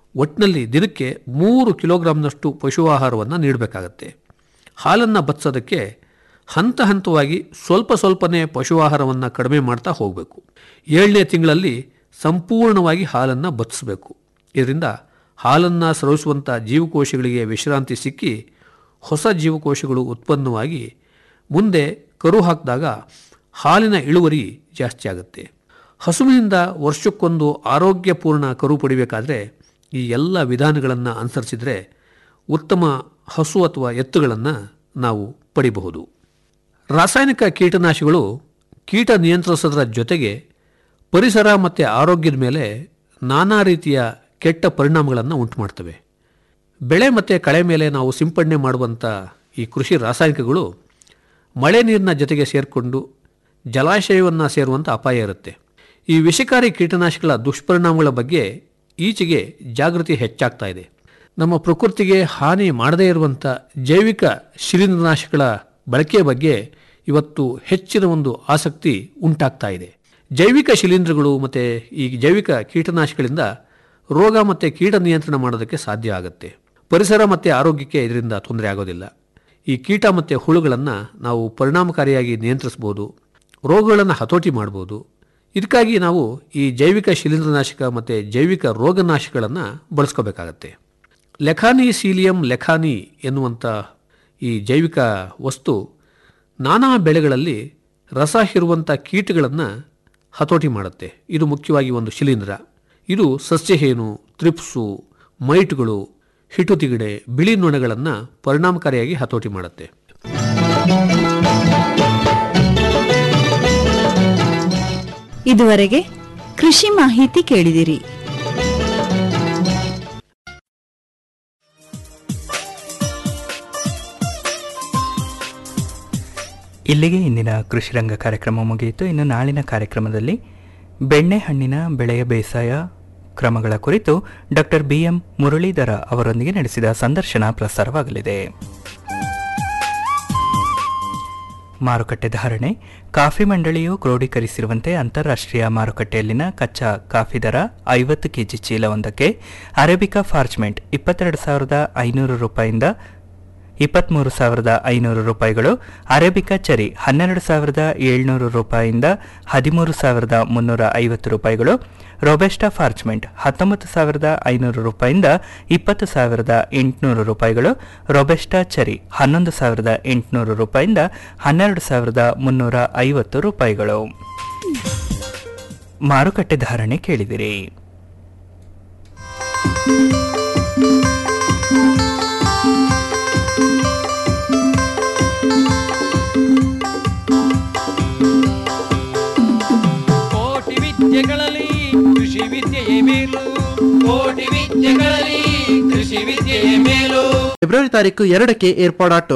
ಒಟ್ಟಿನಲ್ಲಿ ದಿನಕ್ಕೆ ಮೂರು ಕಿಲೋಗ್ರಾಂನಷ್ಟು ಪಶು ಆಹಾರವನ್ನು ನೀಡಬೇಕಾಗತ್ತೆ ಹಾಲನ್ನು ಬತ್ಸೋದಕ್ಕೆ ಹಂತ ಹಂತವಾಗಿ ಸ್ವಲ್ಪ ಸ್ವಲ್ಪನೇ ಪಶು ಆಹಾರವನ್ನು ಕಡಿಮೆ ಮಾಡ್ತಾ ಹೋಗಬೇಕು ಏಳನೇ ತಿಂಗಳಲ್ಲಿ ಸಂಪೂರ್ಣವಾಗಿ ಹಾಲನ್ನು ಬತ್ತಿಸಬೇಕು ಇದರಿಂದ ಹಾಲನ್ನು ಸ್ರವಿಸುವಂಥ ಜೀವಕೋಶಗಳಿಗೆ ವಿಶ್ರಾಂತಿ ಸಿಕ್ಕಿ ಹೊಸ ಜೀವಕೋಶಗಳು ಉತ್ಪನ್ನವಾಗಿ ಮುಂದೆ ಕರು ಹಾಕಿದಾಗ ಹಾಲಿನ ಇಳುವರಿ ಜಾಸ್ತಿ ಆಗುತ್ತೆ ಹಸುವಿನಿಂದ ವರ್ಷಕ್ಕೊಂದು ಆರೋಗ್ಯಪೂರ್ಣ ಕರು ಪಡಿಬೇಕಾದ್ರೆ ಈ ಎಲ್ಲ ವಿಧಾನಗಳನ್ನು ಅನುಸರಿಸಿದರೆ ಉತ್ತಮ ಹಸು ಅಥವಾ ಎತ್ತುಗಳನ್ನು ನಾವು ಪಡಿಬಹುದು ರಾಸಾಯನಿಕ ಕೀಟನಾಶಿಗಳು ಕೀಟ ನಿಯಂತ್ರಿಸೋದರ ಜೊತೆಗೆ ಪರಿಸರ ಮತ್ತು ಆರೋಗ್ಯದ ಮೇಲೆ ನಾನಾ ರೀತಿಯ ಕೆಟ್ಟ ಪರಿಣಾಮಗಳನ್ನು ಉಂಟು ಮಾಡ್ತವೆ ಬೆಳೆ ಮತ್ತು ಕಳೆ ಮೇಲೆ ನಾವು ಸಿಂಪಡಣೆ ಮಾಡುವಂಥ ಈ ಕೃಷಿ ರಾಸಾಯನಿಕಗಳು ಮಳೆ ನೀರಿನ ಜೊತೆಗೆ ಸೇರಿಕೊಂಡು ಜಲಾಶಯವನ್ನು ಸೇರುವಂಥ ಅಪಾಯ ಇರುತ್ತೆ ಈ ವಿಷಕಾರಿ ಕೀಟನಾಶಕಗಳ ದುಷ್ಪರಿಣಾಮಗಳ ಬಗ್ಗೆ ಈಚೆಗೆ ಜಾಗೃತಿ ಹೆಚ್ಚಾಗ್ತಾ ಇದೆ ನಮ್ಮ ಪ್ರಕೃತಿಗೆ ಹಾನಿ ಮಾಡದೇ ಇರುವಂಥ ಜೈವಿಕ ಶಿಲೀಂಧ್ರನಾಶಕಗಳ ಬಳಕೆಯ ಬಗ್ಗೆ ಇವತ್ತು ಹೆಚ್ಚಿನ ಒಂದು ಆಸಕ್ತಿ ಉಂಟಾಗ್ತಾ ಇದೆ ಜೈವಿಕ ಶಿಲೀಂಧ್ರಗಳು ಮತ್ತು ಈ ಜೈವಿಕ ಕೀಟನಾಶಕಗಳಿಂದ ರೋಗ ಮತ್ತು ಕೀಟ ನಿಯಂತ್ರಣ ಮಾಡೋದಕ್ಕೆ ಸಾಧ್ಯ ಆಗುತ್ತೆ ಪರಿಸರ ಮತ್ತು ಆರೋಗ್ಯಕ್ಕೆ ಇದರಿಂದ ತೊಂದರೆ ಆಗೋದಿಲ್ಲ ಈ ಕೀಟ ಮತ್ತು ಹುಳುಗಳನ್ನು ನಾವು ಪರಿಣಾಮಕಾರಿಯಾಗಿ ನಿಯಂತ್ರಿಸ್ಬೋದು ರೋಗಗಳನ್ನು ಹತೋಟಿ ಮಾಡ್ಬೋದು ಇದಕ್ಕಾಗಿ ನಾವು ಈ ಜೈವಿಕ ಶಿಲೀಂಧ್ರನಾಶಕ ಮತ್ತು ಜೈವಿಕ ರೋಗನಾಶಕಗಳನ್ನು ಬಳಸ್ಕೋಬೇಕಾಗತ್ತೆ ಲೆಖಾನಿ ಸೀಲಿಯಂ ಲೆಖಾನಿ ಎನ್ನುವಂಥ ಈ ಜೈವಿಕ ವಸ್ತು ನಾನಾ ಬೆಳೆಗಳಲ್ಲಿ ರಸ ಹೀರುವಂಥ ಕೀಟಗಳನ್ನು ಹತೋಟಿ ಮಾಡುತ್ತೆ ಇದು ಮುಖ್ಯವಾಗಿ ಒಂದು ಶಿಲೀಂಧ್ರ ಇದು ಸಸ್ಯಹೇನು ತ್ರಿಪ್ಸು ಮೈಟ್ಗಳು ಹಿಟುತಿಗಡೆ ಬಿಳಿ ನೊಣಗಳನ್ನು ಪರಿಣಾಮಕಾರಿಯಾಗಿ ಹತೋಟಿ ಮಾಡುತ್ತೆ ಇದುವರೆಗೆ ಕೃಷಿ ಮಾಹಿತಿ ಕೇಳಿದಿರಿ ಇಲ್ಲಿಗೆ ಇಂದಿನ ಕೃಷಿ ರಂಗ ಕಾರ್ಯಕ್ರಮ ಮುಗಿಯಿತು ಇನ್ನು ನಾಳಿನ ಕಾರ್ಯಕ್ರಮದಲ್ಲಿ ಬೆಣ್ಣೆಹಣ್ಣಿನ ಬೆಳೆಯ ಬೇಸಾಯ ಕ್ರಮಗಳ ಕುರಿತು ಡಾಕ್ಟರ್ ಬಿ ಎಂ ಮುರಳೀಧರ ಅವರೊಂದಿಗೆ ನಡೆಸಿದ ಸಂದರ್ಶನ ಪ್ರಸಾರವಾಗಲಿದೆ ಮಾರುಕಟ್ಟೆ ಧಾರಣೆ ಕಾಫಿ ಮಂಡಳಿಯು ಕ್ರೋಢೀಕರಿಸಿರುವಂತೆ ಅಂತಾರಾಷ್ಟ್ರೀಯ ಮಾರುಕಟ್ಟೆಯಲ್ಲಿನ ಕಚ್ಚಾ ಕಾಫಿ ದರ ಐವತ್ತು ಕೆಜಿ ಚೀಲವೊಂದಕ್ಕೆ ಅರೇಬಿಕಾ ಫಾರ್ಚ್ಮೆಂಟ್ ಇಪ್ಪತ್ತೆರಡು ಸಾವಿರದ ಐನೂರು ರೂಪಾಯಿಂದ ಇಪ್ಪತ್ತ್ಮೂರು ಸಾವಿರದ ಐನೂರು ರೂಪಾಯಿಗಳು ಅರೇಬಿಕಾ ಚರಿ ಹನ್ನೆರಡು ಸಾವಿರದ ಏಳ್ನೂರು ರೂಪಾಯಿಯಿಂದ ಹದಿಮೂರು ಸಾವಿರದ ಮುನ್ನೂರ ಐವತ್ತು ರೂಪಾಯಿಗಳು ರೊಬೆಸ್ಟಾ ಫಾರ್ಚ್ಮೆಂಟ್ ಹತ್ತೊಂಬತ್ತು ಸಾವಿರದ ಐನೂರು ರೂಪಾಯಿಯಿಂದ ಇಪ್ಪತ್ತು ಸಾವಿರದ ಎಂಟುನೂರು ರೂಪಾಯಿಗಳು ರೊಬೆಸ್ಟಾ ಚರಿ ಹನ್ನೊಂದು ಸಾವಿರದ ಎಂಟುನೂರು ರೂಪಾಯಿಯಿಂದ ಹನ್ನೆರಡು ಸಾವಿರದ ಮುನ್ನೂರ ಐವತ್ತು ರೂಪಾಯಿಗಳು ಮಾರುಕಟ್ಟೆ ಧಾರಣೆ ಕೇಳಿದಿರಿ ಕೋಟಿ ವಿದ್ಯೆಗಳಲ್ಲಿ ಕೃಷಿ ವಿದ್ಯೆಯೇ ಮೇಲು ಕೋಟಿ ವಿದ್ಯೆಗಳಲ್ಲಿ ಕೃಷಿ ವಿದ್ಯೆಯೇ ಮೇಲು ಫೆಬ್ರವರಿ ತಾರೀಕು ಎರಡಕ್ಕೆ ಏರ್ಪಾಡಾಟು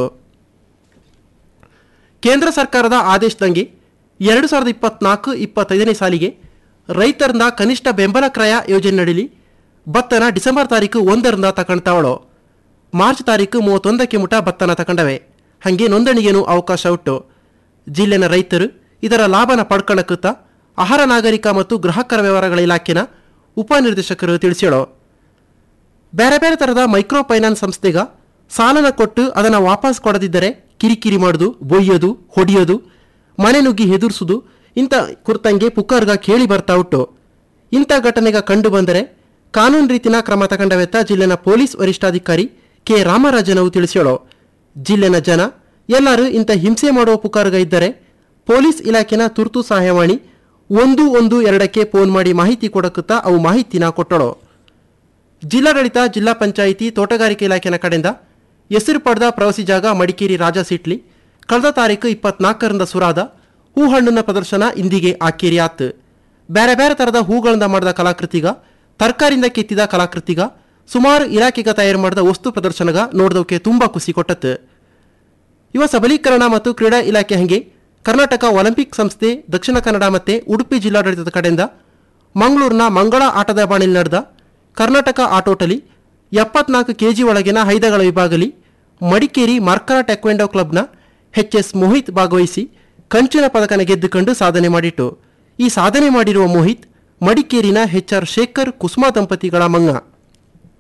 ಕೇಂದ್ರ ಸರ್ಕಾರದ ಆದೇಶದಂಗೆ ಎರಡು ಸಾವಿರದ ಇಪ್ಪತ್ನಾಲ್ಕು ಇಪ್ಪತ್ತೈದನೇ ಸಾಲಿಗೆ ರೈತರಿಂದ ಕನಿಷ್ಠ ಬೆಂಬಲ ಕ್ರಯ ಯೋಜನೆ ನಡೀಲಿ ಭತ್ತನ ಡಿಸೆಂಬರ್ ತಾರೀಕು ಒಂದರಿಂದ ತಕೊಂಡ್ತಾವಳೋ ಮಾರ್ಚ್ ತಾರೀಕು ಮೂವತ್ತೊಂದಕ್ಕೆ ಮುಟ ಭತ್ತನ ತಕೊಂಡವೆ ಹಾಗೆ ನೋಂದಣಿಗೇನು ಅವಕಾಶ ಉಂಟು ಜಿಲ್ಲೆನ ರೈತರು ಇದರ ಲಾಭನ ಪಡ್ಕೊಳ್ಳಕ್ಕುತ್ತಾ ಆಹಾರ ನಾಗರಿಕ ಮತ್ತು ಗ್ರಾಹಕರ ವ್ಯವಹಾರಗಳ ಇಲಾಖೆನ ಉಪನಿರ್ದೇಶಕರು ತಿಳಿಸ್ಯಾಳೋ ಬೇರೆ ಬೇರೆ ಥರದ ಮೈಕ್ರೋ ಫೈನಾನ್ಸ್ ಸಂಸ್ಥೆಗ ಸಾಲನ ಕೊಟ್ಟು ಅದನ್ನು ವಾಪಸ್ ಕೊಡದಿದ್ದರೆ ಕಿರಿಕಿರಿ ಮಾಡೋದು ಬೊಯ್ಯೋದು ಹೊಡೆಯೋದು ಮನೆ ನುಗ್ಗಿ ಹೆದರ್ಸೋದು ಇಂಥ ಕುರ್ತಂಗೆ ಪುಕಾರ್ಗ ಕೇಳಿ ಬರ್ತಾ ಉಂಟು ಇಂಥ ಘಟನೆಗ ಕಂಡು ಬಂದರೆ ಕಾನೂನು ರೀತಿನ ಕ್ರಮ ತಗೊಂಡವೆತ್ತ ಜಿಲ್ಲೆನ ಪೊಲೀಸ್ ವರಿಷ್ಠಾಧಿಕಾರಿ ಕೆ ರಾಮರಾಜನವು ತಿಳಿಸ್ಯಾಳೋ ಜಿಲ್ಲೆನ ಜನ ಎಲ್ಲರೂ ಇಂಥ ಹಿಂಸೆ ಮಾಡುವ ಪುಕಾರ್ಗ ಇದ್ದರೆ ಪೊಲೀಸ್ ಇಲಾಖೆನ ತುರ್ತು ಸಹಾಯವಾಣಿ ಒಂದು ಒಂದು ಎರಡಕ್ಕೆ ಫೋನ್ ಮಾಡಿ ಮಾಹಿತಿ ಕೊಡಕ್ಕುತ್ತಾ ಅವು ಮಾಹಿತಿನ ಕೊಟ್ಟಳೋ ಜಿಲ್ಲಾಡಳಿತ ಜಿಲ್ಲಾ ಪಂಚಾಯಿತಿ ತೋಟಗಾರಿಕೆ ಇಲಾಖೆನ ಕಡೆಯಿಂದ ಹೆಸರು ಪಡೆದ ಪ್ರವಾಸಿ ಜಾಗ ಮಡಿಕೇರಿ ರಾಜ ಸಿಟ್ಲಿ ಕಳೆದ ತಾರೀಕು ಇಪ್ಪತ್ನಾಲ್ಕರಿಂದ ಸುರಾದ ಹೂ ಹಣ್ಣಿನ ಪ್ರದರ್ಶನ ಇಂದಿಗೆ ಆಕೇರಿ ಆತ್ ಬೇರೆ ಬೇರೆ ಥರದ ಹೂಗಳಿಂದ ಮಾಡಿದ ಕಲಾಕೃತಿಗ ತರಕಾರಿಯಿಂದ ಕೆತ್ತಿದ ಕಲಾಕೃತಿಗ ಸುಮಾರು ಇಲಾಖೆಗ ತಯಾರು ಮಾಡಿದ ವಸ್ತು ಪ್ರದರ್ಶನಗ ನೋಡಿದವಕ್ಕೆ ತುಂಬ ಖುಷಿ ಕೊಟ್ಟತ್ತು ಯುವ ಸಬಲೀಕರಣ ಮತ್ತು ಕ್ರೀಡಾ ಇಲಾಖೆ ಹಂಗೆ ಕರ್ನಾಟಕ ಒಲಿಂಪಿಕ್ ಸಂಸ್ಥೆ ದಕ್ಷಿಣ ಕನ್ನಡ ಮತ್ತು ಉಡುಪಿ ಜಿಲ್ಲಾಡಳಿತದ ಕಡೆಯಿಂದ ಮಂಗಳೂರಿನ ಮಂಗಳ ಆಟದ ಬಾಣಿಲಿ ನಡೆದ ಕರ್ನಾಟಕ ಆಟೋಟಲಿ ಎಪ್ಪತ್ನಾಲ್ಕು ಕೆಜಿ ಒಳಗಿನ ಹೈದಗಳ ವಿಭಾಗಲಿ ಮಡಿಕೇರಿ ಮರ್ಕರ ಟೆಕ್ವೆಂಡೋ ಕ್ಲಬ್ನ ಎಚ್ ಎಸ್ ಮೋಹಿತ್ ಭಾಗವಹಿಸಿ ಕಂಚಿನ ಪದಕನ ಗೆದ್ದುಕೊಂಡು ಸಾಧನೆ ಮಾಡಿಟ್ಟು ಈ ಸಾಧನೆ ಮಾಡಿರುವ ಮೋಹಿತ್ ಮಡಿಕೇರಿನ ಎಚ್ ಆರ್ ಶೇಖರ್ ಕುಸುಮಾ ದಂಪತಿಗಳ ಮಂಗ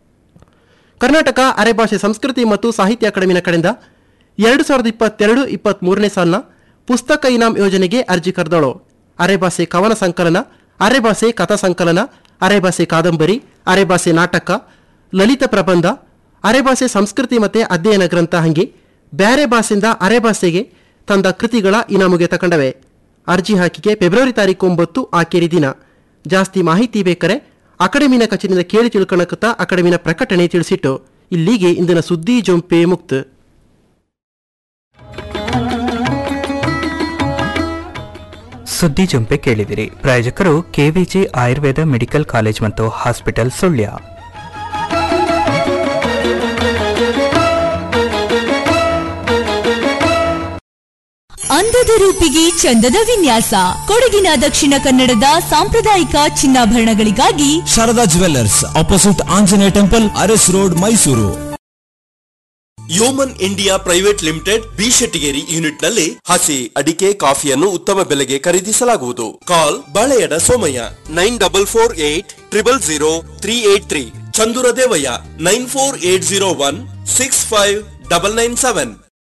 ಕರ್ನಾಟಕ ಅರೆಭಾಷೆ ಸಂಸ್ಕೃತಿ ಮತ್ತು ಸಾಹಿತ್ಯ ಅಕಾಡೆಮಿನ ಕಡೆಯಿಂದ ಎರಡು ಸಾವಿರದ ಇಪ್ಪತ್ತೆರಡು ಇಪ್ಪತ್ತ್ಮೂರನೇ ಸಾಲಿನ ಪುಸ್ತಕ ಇನಾಮ್ ಯೋಜನೆಗೆ ಅರ್ಜಿ ಕರೆದಳು ಅರೆಭಾಷೆ ಕವನ ಸಂಕಲನ ಅರೆಭಾಷೆ ಕಥಾ ಸಂಕಲನ ಅರೆಭಾಷೆ ಕಾದಂಬರಿ ಅರೆಭಾಷೆ ನಾಟಕ ಲಲಿತ ಪ್ರಬಂಧ ಅರೆಭಾಷೆ ಸಂಸ್ಕೃತಿ ಮತ್ತು ಅಧ್ಯಯನ ಗ್ರಂಥ ಹಂಗೆ ಬ್ಯಾರೆ ಭಾಷೆಯಿಂದ ಅರೆಭಾಷೆಗೆ ತಂದ ಕೃತಿಗಳ ಇನಾಮುಗೆ ತಕೊಂಡವೆ ಅರ್ಜಿ ಹಾಕಿಕೆ ಫೆಬ್ರವರಿ ತಾರೀಕು ಒಂಬತ್ತು ಆಕೇರಿ ದಿನ ಜಾಸ್ತಿ ಮಾಹಿತಿ ಬೇಕಾರೆ ಅಕಾಡೆಮಿನ ಕಚೇರಿಯಿಂದ ಕೇಳಿ ತಿಳ್ಕೊಳಕತ್ತ ಅಕಾಡೆಮಿನ ಪ್ರಕಟಣೆ ತಿಳಿಸಿಟ್ಟು ಇಲ್ಲಿಗೆ ಇಂದಿನ ಸುದ್ದಿ ಜೊಂಪೆ ಮುಕ್ತ ಸುದ್ದಿ ಜಂಪೆ ಕೇಳಿದಿರಿ ಪ್ರಾಯೋಜಕರು ಕೆವಿಜಿ ಆಯುರ್ವೇದ ಮೆಡಿಕಲ್ ಕಾಲೇಜ್ ಮತ್ತು ಹಾಸ್ಪಿಟಲ್ ಸುಳ್ಯ ಅಂದದ ರೂಪಿಗೆ ಚಂದದ ವಿನ್ಯಾಸ ಕೊಡಗಿನ ದಕ್ಷಿಣ ಕನ್ನಡದ ಸಾಂಪ್ರದಾಯಿಕ ಚಿನ್ನಾಭರಣಗಳಿಗಾಗಿ Sharada jewellers opposite Anjaneya temple Aras road Mysuru Yeoman India private limited B Shettigeri unit ನಲ್ಲಿ ಹಸಿ ಅಡಿಕೆ ಕಾಫಿಯನ್ನು ಉತ್ತಮ ಬೆಲೆಗೆ ಖರೀದಿಸಲಾಗುವುದು call Baleyada Somaiah nine double four eight triple zero three eight three Chandura Devaiah nine four eight zero one six five double nine seven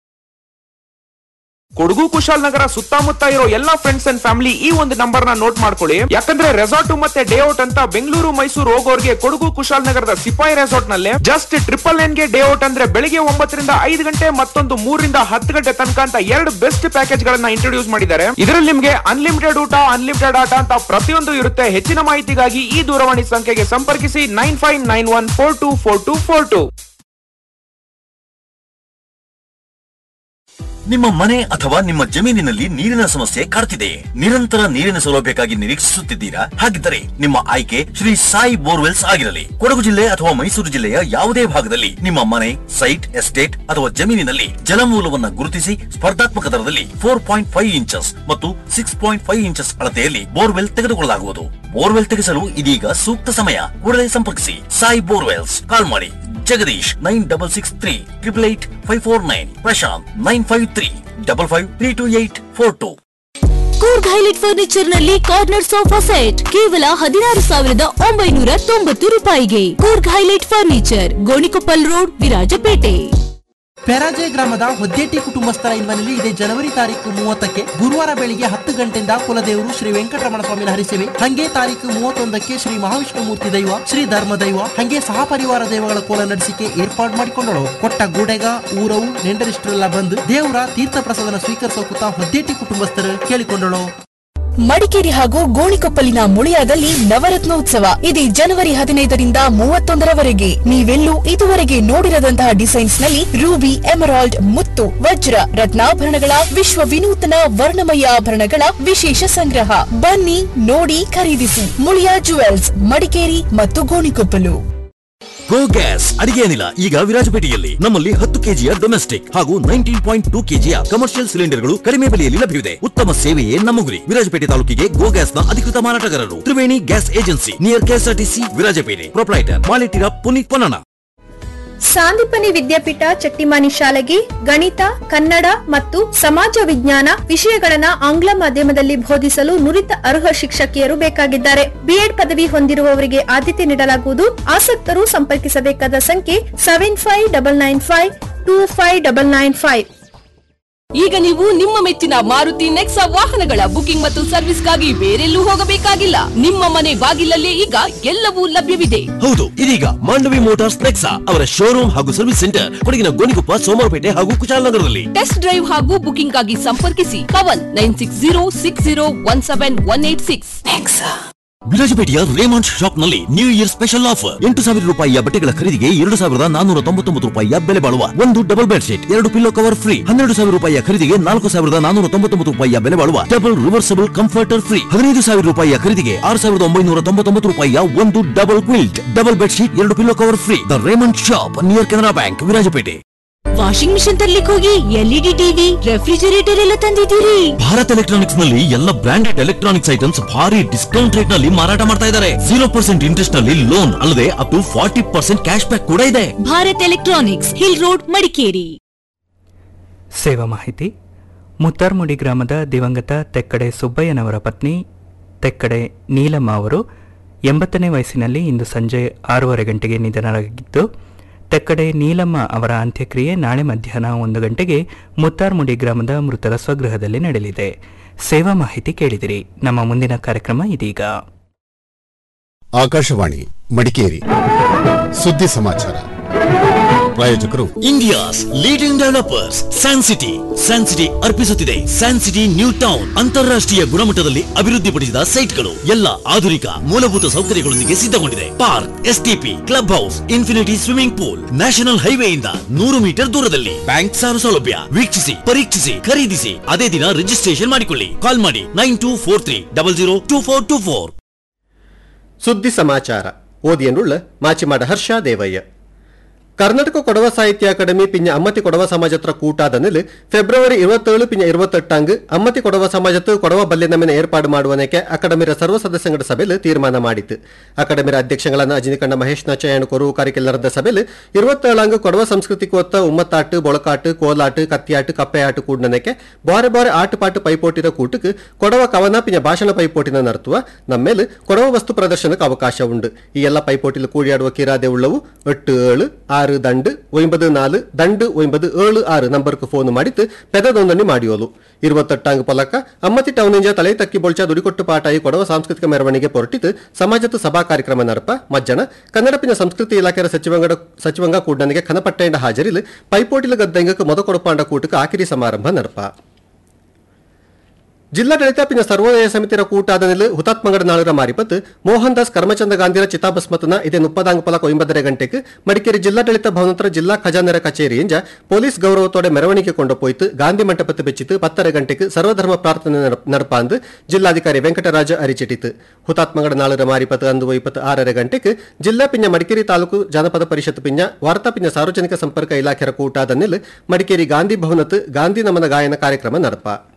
Kodagu Kushalnagar ಸುತ್ತಮುತ್ತ ಇರೋ ಎಲ್ಲಾ ಫ್ರೆಂಡ್ಸ್ ಅಂಡ್ ಫ್ಯಾಮಿಲಿ ಈ ಒಂದು ನಂಬರ್ ನ ನೋಟ್ ಮಾಡ್ಕೊಳ್ಳಿ ಯಾಕಂದ್ರೆ ರೆಸಾರ್ಟ್ ಮತ್ತೆ ಡೇ ಔಟ್ ಅಂತ ಬೆಂಗಳೂರು ಮೈಸೂರು ಹೋಗೋರ್ಗೆ ಕೊಡಗು ಕುಶಾಲನಗರದ ಸಿಪಾಯಿ ರೆಸಾರ್ಟ್ ನಲ್ಲಿ ಜಸ್ಟ್ ಟ್ರಿಪಲ್ ನೈನ್ ಗೆ ಡೇ ಔಟ್ ಅಂದ್ರೆ ಬೆಳಿಗ್ಗೆ ಒಂಬತ್ತರಿಂದ ಐದು ಗಂಟೆ ಮತ್ತೊಂದು ಮೂರರಿಂದ ಹತ್ತು ಗಂಟೆ ತನಕ ಅಂತ ಎರಡು ಬೆಸ್ಟ್ ಪ್ಯಾಕೇಜ್ ಗಳನ್ನ ಇಂಟ್ರೊಡ್ಯೂಸ್ ಮಾಡಿದ್ದಾರೆ ಇದರಲ್ಲಿ ನಿಮ್ಗೆ ಅನ್ಲಿಮಿಟೆಡ್ ಊಟ ಅನ್ಲಿಮಿಟೆಡ್ ಆಟ ಅಂತ ಪ್ರತಿಯೊಂದು ಇರುತ್ತೆ ಹೆಚ್ಚಿನ ಮಾಹಿತಿಗಾಗಿ ಈ ದೂರವಾಣಿ ಸಂಖ್ಯೆಗೆ ಸಂಪರ್ಕಿಸಿ nine five nine one four two four two four two ನಿಮ್ಮ ಮನೆ ಅಥವಾ ನಿಮ್ಮ ಜಮೀನಿನಲ್ಲಿ ನೀರಿನ ಸಮಸ್ಯೆ ಕಾಡ್ತಿದೆ ನಿರಂತರ ನೀರಿನ ಸೌಲಭ್ಯಕ್ಕಾಗಿ ನಿರೀಕ್ಷಿಸುತ್ತಿದ್ದೀರಾ ಹಾಗಿದ್ದರೆ ನಿಮ್ಮ ಆಯ್ಕೆ ಶ್ರೀ ಸಾಯಿ ಬೋರ್ವೆಲ್ಸ್ ಆಗಿರಲಿ ಕೊಡಗು ಜಿಲ್ಲೆ ಅಥವಾ ಮೈಸೂರು ಜಿಲ್ಲೆಯ ಯಾವುದೇ ಭಾಗದಲ್ಲಿ ನಿಮ್ಮ ಮನೆ ಸೈಟ್ ಎಸ್ಟೇಟ್ ಅಥವಾ ಜಮೀನಿನಲ್ಲಿ ಜಲಮೂಲವನ್ನು ಗುರುತಿಸಿ ಸ್ಪರ್ಧಾತ್ಮಕ ದರದಲ್ಲಿ ಫೋರ್ ಪಾಯಿಂಟ್ ಫೈವ್ ಇಂಚಸ್ ಮತ್ತು ಸಿಕ್ಸ್ ಪಾಯಿಂಟ್ ಫೈವ್ ಇಂಚಸ್ ಅಳತೆಯಲ್ಲಿ ಬೋರ್ವೆಲ್ ತೆಗೆದುಕೊಳ್ಳಲಾಗುವುದು ಬೋರ್ವೆಲ್ ತೆಗೆಸಲು ಇದೀಗ ಸೂಕ್ತ ಸಮಯ ಕೂಡಲೇ ಸಂಪರ್ಕಿಸಿ ಸಾಯಿ ಬೋರ್ವೆಲ್ಸ್ ಕಾಲ್ ಮಾಡಿ Jagadish nine double six three triple eight five four nine Prashant nine five three double five three two eight four two Coorg highlight furniture ನಲ್ಲಿ ಕಾರ್ನರ್ ಸೋಫಾ ಸೆಟ್ ಕೇವಲ ಹದಿನಾರು ಸಾವಿರದ ಒಂಬೈನೂರ ತೊಂಬತ್ತು ರೂಪಾಯಿಗೆ Coorg highlight furniture Gonikoppal road Virajpet Peraje ಗ್ರಾಮದ ಹೊದ್ದೇಟಿ ಕುಟುಂಬಸ್ಥರ ಇನ್ಮನೆಯಲ್ಲಿ ಇದೇ ಜನವರಿ ತಾರೀಕು ಮೂವತ್ತಕ್ಕೆ ಗುರುವಾರ ಬೆಳಿಗ್ಗೆ ಹತ್ತು ಗಂಟೆಯಿಂದ ಕುಲದೇವರು ಶ್ರೀ ವೆಂಕಟರಮಣ ಸ್ವಾಮಿನ ಹರಿಸೇವೆ ಹಂಗೆ ತಾರೀಕು ಮೂವತ್ತೊಂದಕ್ಕೆ ಶ್ರೀ ಮಹಾವಿಷ್ಣುಮೂರ್ತಿ ದೈವ ಶ್ರೀ ಧರ್ಮ ದೈವ ಹಂಗೆ ಸಹಪರಿವಾರ ದೈವಗಳ ಕೋಲ ನಡೆಸಿಕೆ ಏರ್ಪಾಡು ಮಾಡಿಕೊಂಡಳು ಕೊಟ್ಟ ಗೂಡೆಗ ಊರವು ನೆಂಡರಿಷ್ಟರೆಲ್ಲ ಬಂದು ದೇವರ ತೀರ್ಥ ಪ್ರಸಾದನ ಸ್ವೀಕರಿಸೋಕುತ್ತ ಹೊದ್ದೇಟಿ ಕುಟುಂಬಸ್ಥರು ಕೇಳಿಕೊಂಡಳು ಮಡಿಕೇರಿ ಹಾಗೂ ಗೋಣಿಕೊಪ್ಪಲಿನ ಮುಳಿಯಾದಲ್ಲಿ ನವರತ್ನೋತ್ಸವ ಇದೇ ಜನವರಿ ಹದಿನೈದರಿಂದ ಮೂವತ್ತೊಂದರವರೆಗೆ ನೀವೆಲ್ಲೂ ಇದುವರೆಗೆ ನೋಡಿರದಂತಹ ಡಿಸೈನ್ಸ್ ನಲ್ಲಿ ರೂಬಿ ಎಮರಾಲ್ಡ್ ಮುತ್ತು ವಜ್ರ ರತ್ನಾಭರಣಗಳ ವಿಶ್ವ ವಿನೂತನ ವರ್ಣಮಯ ಆಭರಣಗಳ ವಿಶೇಷ ಸಂಗ್ರಹ ಬನ್ನಿ ನೋಡಿ ಖರೀದಿಸಿ ಮುಳಿಯಾ ಜುವೆಲ್ಸ್ ಮಡಿಕೇರಿ ಮತ್ತು ಗೋಣಿಕೊಪ್ಪಲು ಗೋ ಗ್ಯಾಸ್ ಅಡಿಗೆ ಅನಿಲ ಈಗ ವಿರಾಜಪೇಟೆಯಲ್ಲಿ ನಮ್ಮಲ್ಲಿ ಹತ್ತು ಕೆಜಿಯ ಡೊಮೆಸ್ಟಿಕ್ ಹಾಗೂ ನೈನ್ಟೀನ್ ಪಾಯಿಂಟ್ ಟೂ ಕೆಜಿಯ ಕಮರ್ಷಿಯಲ್ ಸಿಲಿಂಡರ್ಗಳು ಕಡಿಮೆ ಬೆಲೆಯಲ್ಲಿ ಲಭ್ಯವಿದೆ ಉತ್ತಮ ಸೇವೆಯೇ ನಮ್ಮ ಗುರಿ ವಿರಾಜಪೇಟೆ ತಾಲೂಕಿಗೆ ಗೋ ಗ್ಯಾಸ್ನ ಅಧಿಕೃತ ಮಾರಾಟಗಾರರು Triveni gas agency near KSRTC Virajpet proprietor Malitira Puneet Ponnanna Sandeepani Vidyapeetha Chattimani ಶಾಲೆಗೆ ಗಣಿತ ಕನ್ನಡ ಮತ್ತು ಸಮಾಜ ವಿಜ್ಞಾನ ವಿಷಯಗಳನ್ನ ಆಂಗ್ಲ ಮಾಧ್ಯಮದಲ್ಲಿ ಬೋಧಿಸಲು ನುರಿತ ಅರ್ಹ ಶಿಕ್ಷಕಿಯರು ಬೇಕಾಗಿದ್ದಾರೆ ಬಿಎಡ್ ಪದವಿ ಹೊಂದಿರುವವರಿಗೆ ಆದ್ಯತೆ ನೀಡಲಾಗುವುದು ಆಸಕ್ತರು ಸಂಪರ್ಕಿಸಬೇಕಾದ ಸಂಖ್ಯೆ seven five double nine five two five double nine five ಈಗ ನೀವು ನಿಮ್ಮ ಮೆಚ್ಚಿನ ಮಾರುತಿ ನೆಕ್ಸಾ ವಾಹನಗಳ ಬುಕಿಂಗ್ ಮತ್ತು ಸರ್ವಿಸ್ಗಾಗಿ ಬೇರೆಲ್ಲೂ ಹೋಗಬೇಕಾಗಿಲ್ಲ ನಿಮ್ಮ ಮನೆ ಬಾಗಿಲಲ್ಲೇ ಈಗ ಎಲ್ಲವೂ ಲಭ್ಯವಿದೆ ಹೌದು ಇದೀಗ ಮಾಂಡವಿ ಮೋಟಾರ್ಸ್ ನೆಕ್ಸಾ ಅವರ ಶೋರೂಮ್ ಹಾಗೂ ಸರ್ವಿಸ್ ಸೆಂಟರ್ ಕೊಡಗಿನ ಗೋಣಿಕೊಪ್ಪ ಸೋಮವಾರಪೇಟೆ ಹಾಗೂ ಕುಶಾಲನಗರದಲ್ಲಿ ಟೆಸ್ಟ್ ಡ್ರೈವ್ ಹಾಗೂ ಬುಕಿಂಗ್ ಆಗಿ ಸಂಪರ್ಕಿಸಿ Kavan nine six zero six zero one seven one eight six ವಿರಾಜಪೇಟೆಯ ರೇಮಾಂಡ್ ಶಾಪ್ ನಲ್ಲಿ ನ್ಯೂ ಇಯರ್ ಸ್ಪೆಷಲ್ ಆಫರ್ ಎಂಟು ಸಾವಿರ ರೂಪಾಯಿಯ ಬಟ್ಟೆಗಳ ಖರೀದಿಗೆ ಎರಡು ಸಾವಿರದ ನಾನೂರ ತೊಂಬತ್ತೊಂಬತ್ತು ರೂಪಾಯಿಯ ಬೆಲೆ ಬಾಳುವ ಒಂದು ಡಬಲ್ ಬೆಡ್ ಶೀಟ್ ಎರಡು ಪಿಲ್ಲೋ ಕವರ್ ಫ್ರೀ ಹನ್ನೆರಡು ಸಾವಿರ ರೂಪಾಯಿಯ ಖರೀದಿಗೆ ನಾಲ್ಕು ಸಾವಿರದ ನಾನೂರ ತೊಂಬತ್ತೊಂಬತ್ತು ರೂಪಾಯಿಯ ಬೆಲೆ ಬಾಳುವ ಡಬಲ್ ರಿವರ್ಸಬಲ್ ಕಂಫರ್ಟರ್ ಫ್ರೀ ಹದಿನೈದು ಸಾವಿರ ರೂಪಾಯಿಯ ಖರೀದಿಗೆ ಆರು ಸಾವಿರದ ಒಂಬೈನೂರ ತೊಂಬತ್ತೊಂಬತ್ತು ರೂಪಾಯಿಯ ಒಂದು double quilt double bed sheet ಎರಡು pillow cover free the Raymond shop near Canara bank Virajpet washing machine ತರ್ಲಿಕ್ಕೆ ಹೋಗಿ ಎಲ್ಇಡಿ ಟಿವಿ ರೆಫ್ರಿಜರೇಟರ್ ಎಲ್ಲ ತಂದಿದ್ದೀರಿ ಭಾರತ್ ಎಲೆಕ್ಟ್ರಾನಿಕ್ಸ್ ನಲ್ಲಿ ಎಲ್ಲ ಬ್ರಾಂಡೆಡ್ ಎಲೆಕ್ಟ್ರಾನಿಕ್ಸ್ ಐಟಮ್ಸ್ ಭಾರಿ ಡಿಸ್ಕೌಂಟ್ ರೇಟ್ ನಲ್ಲಿ ಮಾರಾಟ ಮಾಡ್ತಾ ಇದ್ದಾರೆ ಜೀರೋ ಪರ್ಸೆಂಟ್ ಇಂಟ್ರೆಸ್ಟ್ ನಲ್ಲಿ ಲೋನ್ ಅಲ್ಲದೆ up to forty percent cash back ಕೂಡ ಇದೆ Bharat electronics hill road Madikeri ಸೇವಾ ಮಾಹಿತಿ ಮುತ್ತಾರ್ಮುಡಿ ಗ್ರಾಮದ ದಿವಂಗತ ತೆಕ್ಕಡೆ ಸುಬ್ಬಯ್ಯನವರ ಪತ್ನಿ ತೆಕ್ಕಡೆ ನೀಲಮ್ಮ ಅವರು ಎಂಬತ್ತನೇ ವಯಸ್ಸಿನಲ್ಲಿ ಇಂದು ಸಂಜೆ ಆರೂವರೆ ಗಂಟೆಗೆ ನಿಧನರಾಗಿದ್ದು ತೆಕ್ಕಡೆ ನೀಲಮ್ಮ ಅವರ ಅಂತ್ಯಕ್ರಿಯೆ ನಾಳೆ ಮಧ್ಯಾಹ್ನ ಒಂದು ಗಂಟೆಗೆ ಮುತ್ತಾರ್ಮುಡಿ ಗ್ರಾಮದ ಮೃತರ ಸ್ವಗೃಹದಲ್ಲಿ ನಡೆಯಲಿದೆ ಸೇವಾ ಮಾಹಿತಿ ಕೇಳಿದಿರಿ ನಮ್ಮ ಮುಂದಿನ ಕಾರ್ಯಕ್ರಮ ಇದೀಗ ಆಕಾಶವಾಣಿ ಮಡಿಕೇರಿ ಸುದ್ದಿ ಸಮಾಚಾರ ಪ್ರಾಯೋಜಕರು India's leading developers san city san city ಅರ್ಪಿಸುತ್ತಿದೆ ಸ್ಯಾನ್ ಸಿಟಿ ನ್ಯೂ ಟೌನ್ ಅಂತಾರಾಷ್ಟ್ರೀಯ ಗುಣಮಟ್ಟದಲ್ಲಿ ಅಭಿವೃದ್ಧಿಪಡಿಸಿದ ಸೈಟ್ಗಳು ಎಲ್ಲ ಆಧುನಿಕ ಮೂಲಭೂತ ಸೌಕರ್ಯಗಳೊಂದಿಗೆ ಸಿದ್ಧಗೊಂಡಿದೆ park STP club house infinity swimming pool national ಹೈವೇಯಿಂದ ನೂರು ಮೀಟರ್ ದೂರದಲ್ಲಿ ಬ್ಯಾಂಕ್ ಸಾಲ ಸೌಲಭ್ಯ ವೀಕ್ಷಿಸಿ ಪರೀಕ್ಷಿಸಿ ಖರೀದಿಸಿ ಅದೇ ದಿನ ರಿಜಿಸ್ಟ್ರೇಷನ್ ಮಾಡಿಕೊಳ್ಳಿ ಕಾಲ್ ಮಾಡಿ nine two four three double zero two four two four ಸುದ್ದಿ ಸಮಾಚಾರ ಓದಿಯನ್ನುಳ್ಳ ಮಾಚಿಮಾಡ ಹರ್ಷ ದೇವಯ್ಯ ಕರ್ನಾಟಕ ಕೊಡವ ಸಾಹಿತ್ಯ ಅಕಾಡೆಮಿ ಪಿಂಜ ಅಮ್ಮತಿ ಕೊಡವ ಸಮಾಜತ್ರ ಕೂಟಾದನಿಲ್ ಫೆಬ್ರವರಿ ഇരുപത്തേഴ് ಪಿಂಜ ഇരുപത്തെട്ടാങ്ക് ಅಮ್ಮತಿ ಕೊಡವ ಸಮಾಜತ್ತು ಕೊಡವ ಬಲ್ಯನಮೆನ ಏರ್ಪಾಡು ಮಾಡುವನಕ್ಕೆ ಅಕಾಡೆಮಿರ ಸರ್ವ ಸದಸ್ಯಗಳ ಸಭೆಯಲ್ಲಿ ತೀರ್ಮಾನ ಮಾಡಿತು ಅಕಾಡೆಮಿರ ಅಧ್ಯಕ್ಷಗಳನ್ನ ಅಜಿನಿಕಂಡ ಮಹೇಶ್ ನಚಯನ್ ಕೊರು ಕಾರಿಕೆಲ್ ನಡೆದ ಸಭೆಯಲ್ಲಿ ഇരുപത്തേഴാങ്ക് ಕೊಡವ ಸಂಸ್ಕೃತಿக்கு ಒತ್ತ ಉಮ್ಮತ್ತಾಟು ಬೊಳಕಾಟು ಕೋಲಾಟು ಕತ್ತಿಯಾಟು ಕಪ್ಪೆಯಾಟು ಕೂಡನಕ್ಕೆ ಬಾರೆ ಬಾರೆ ಆಟು ಪಾಟು ಪೈಪೋಟಿನ ಕೂಟಕ್ಕೆ ಕೊಡವ ಕವನ ಪಿಂಜ ಭಾಷಣ ಪೈಪೋಟಿನ ನರ್ತುವ ನಮ್ಮೇಲೆ ಕೊಡವ ವಸ್ತು ಪ್ರದರ್ಶನಕ್ಕೆ ಅವಕಾಶ ಉಂಡು ಈ ಎಲ್ಲ ಪೈಪೋಟಿಲು ಕೂಡಿಯಾಡುವ ಕಿರಾದೆ ಉಳ್ಳವು ಎಟ್ಟು ಏಳು ಆರು ದಂಡು ಒಂಬದು ನಾಲು ದಂಡು ಒಂಬದು ಏಳು ಆರು ನಂಬರ್க்கு ಫೋನ್ ಮಾಡಿತ್ತು ಪೆದ ನೋಂದಣಿ ಮಾಡಿಯೋಲು ഇരുപത്തെട്ടാങ്ക് ಪಲಕ ಅಮ್ಮತಿ ಟೌನಿಂಜ ತಲೆ ತಕ್ಕಿ ಬೊಳ್ಚ ದುಡಿಕೊಟ್ಟು ಪಾಟಾಯಿ ಕೊಡವ ಸಾಂಸ್ಕೃತಿಕ ಮೆರವಣಿಗೆ ಹೊರಟಿತು ಸಮಾಜದ ಸಭಾ ಕಾರ್ಯಕ್ರಮ ನಡಪ ಮಜ್ಜನ ಕನ್ನಡ ಪಿನ ಸಂಸ್ಕೃತಿ ಇಲಾಖೆಯ ಸಚಿವಂಗ ಸಚಿವಂಗ ಕೂಡನಿಗೆ ಖನಪಟ್ಟೆಂಡ ಹಾಜರಿಲ್ ಪೈಪೋಟಿಲ ಗದ್ದಂಗಕ್ಕೆ ಮೊದ ಕೊಡಪಾಂಡ ಕೂಟಕ್ಕೆ ಆಕಿರಿ ಸಮಾರಂಭ ನಡಪ ಜಿಲ್ಲಾಡಳಿತ ಪಿನ ಸರ್ವೋದಯ ಸಮಿತಿರ ಕೂಟಾದನಿಲ್ ಹುತಾತ್ಮಂಗಡ ನಾಳರ ಮಾರಿಪತ್ ಮೋಹನ್ ದಾಸ್ ಕರ್ಮಚಂದ ಗಾಂಧಿರ ಚಿತಾಭಸ್ಮತನ ಇದೇ ಮುಪ್ಪದಾಂಗ ಪಲಕ ಒಂಬತ್ತರೆ ಗಂಟೆಗೆ ಮಡಿಕೇರಿ ಜಿಲ್ಲಾಡಳಿತ ಭವನತ್ರ ಜಿಲ್ಲಾ ಖಜಾನೆರ ಕಚೇರಿಯಿಂದ ಪೊಲೀಸ್ ಗೌರವತೋಡೆ ಮೆರವಣಿಗೆ ಕೊಂಡು ಪೋಯ್ತು ಗಾಂಧಿ ಮಂಟಪತ್ತು ಬೆಚ್ಚಿತು ಪತ್ತರೆ ಗಂಟೆಗೆ ಸರ್ವಧರ್ಮ ಪ್ರಾರ್ಥನೆ ನಡಪಾಂದು ಜಿಲ್ಲಾಧಿಕಾರಿ ವೆಂಕಟರಾಜ ಅರಿಚಿಟಿತು ಹುತಾತ್ಮಂಗಡ ನಾಳರ ಮಾರಿಪತ್ ಅಂದು ಇಪ್ಪತ್ತು ಆರರೆ ಗಂಟೆಗೆ ಜಿಲ್ಲಾ ಪಿಂಜ ಮಡಿಕೇರಿ ತಾಲೂಕು ಜಾನಪದ ಪರಿಷತ್ ಪಿಂಜ ವಾರ್ತಾ ಪಿಂಜ ಸಾರ್ವಜನಿಕ ಸಂಪರ್ಕ ಇಲಾಖೆಯ ಕೂಟಾದನಿಲ್ ಮಡಿಕೇರಿ ಗಾಂಧಿ ಭವನತ್ ಗಾಂಧಿ ನಮನ ಗಾಯನ ಕಾರ್ಯಕ್ರಮ ನಡಪ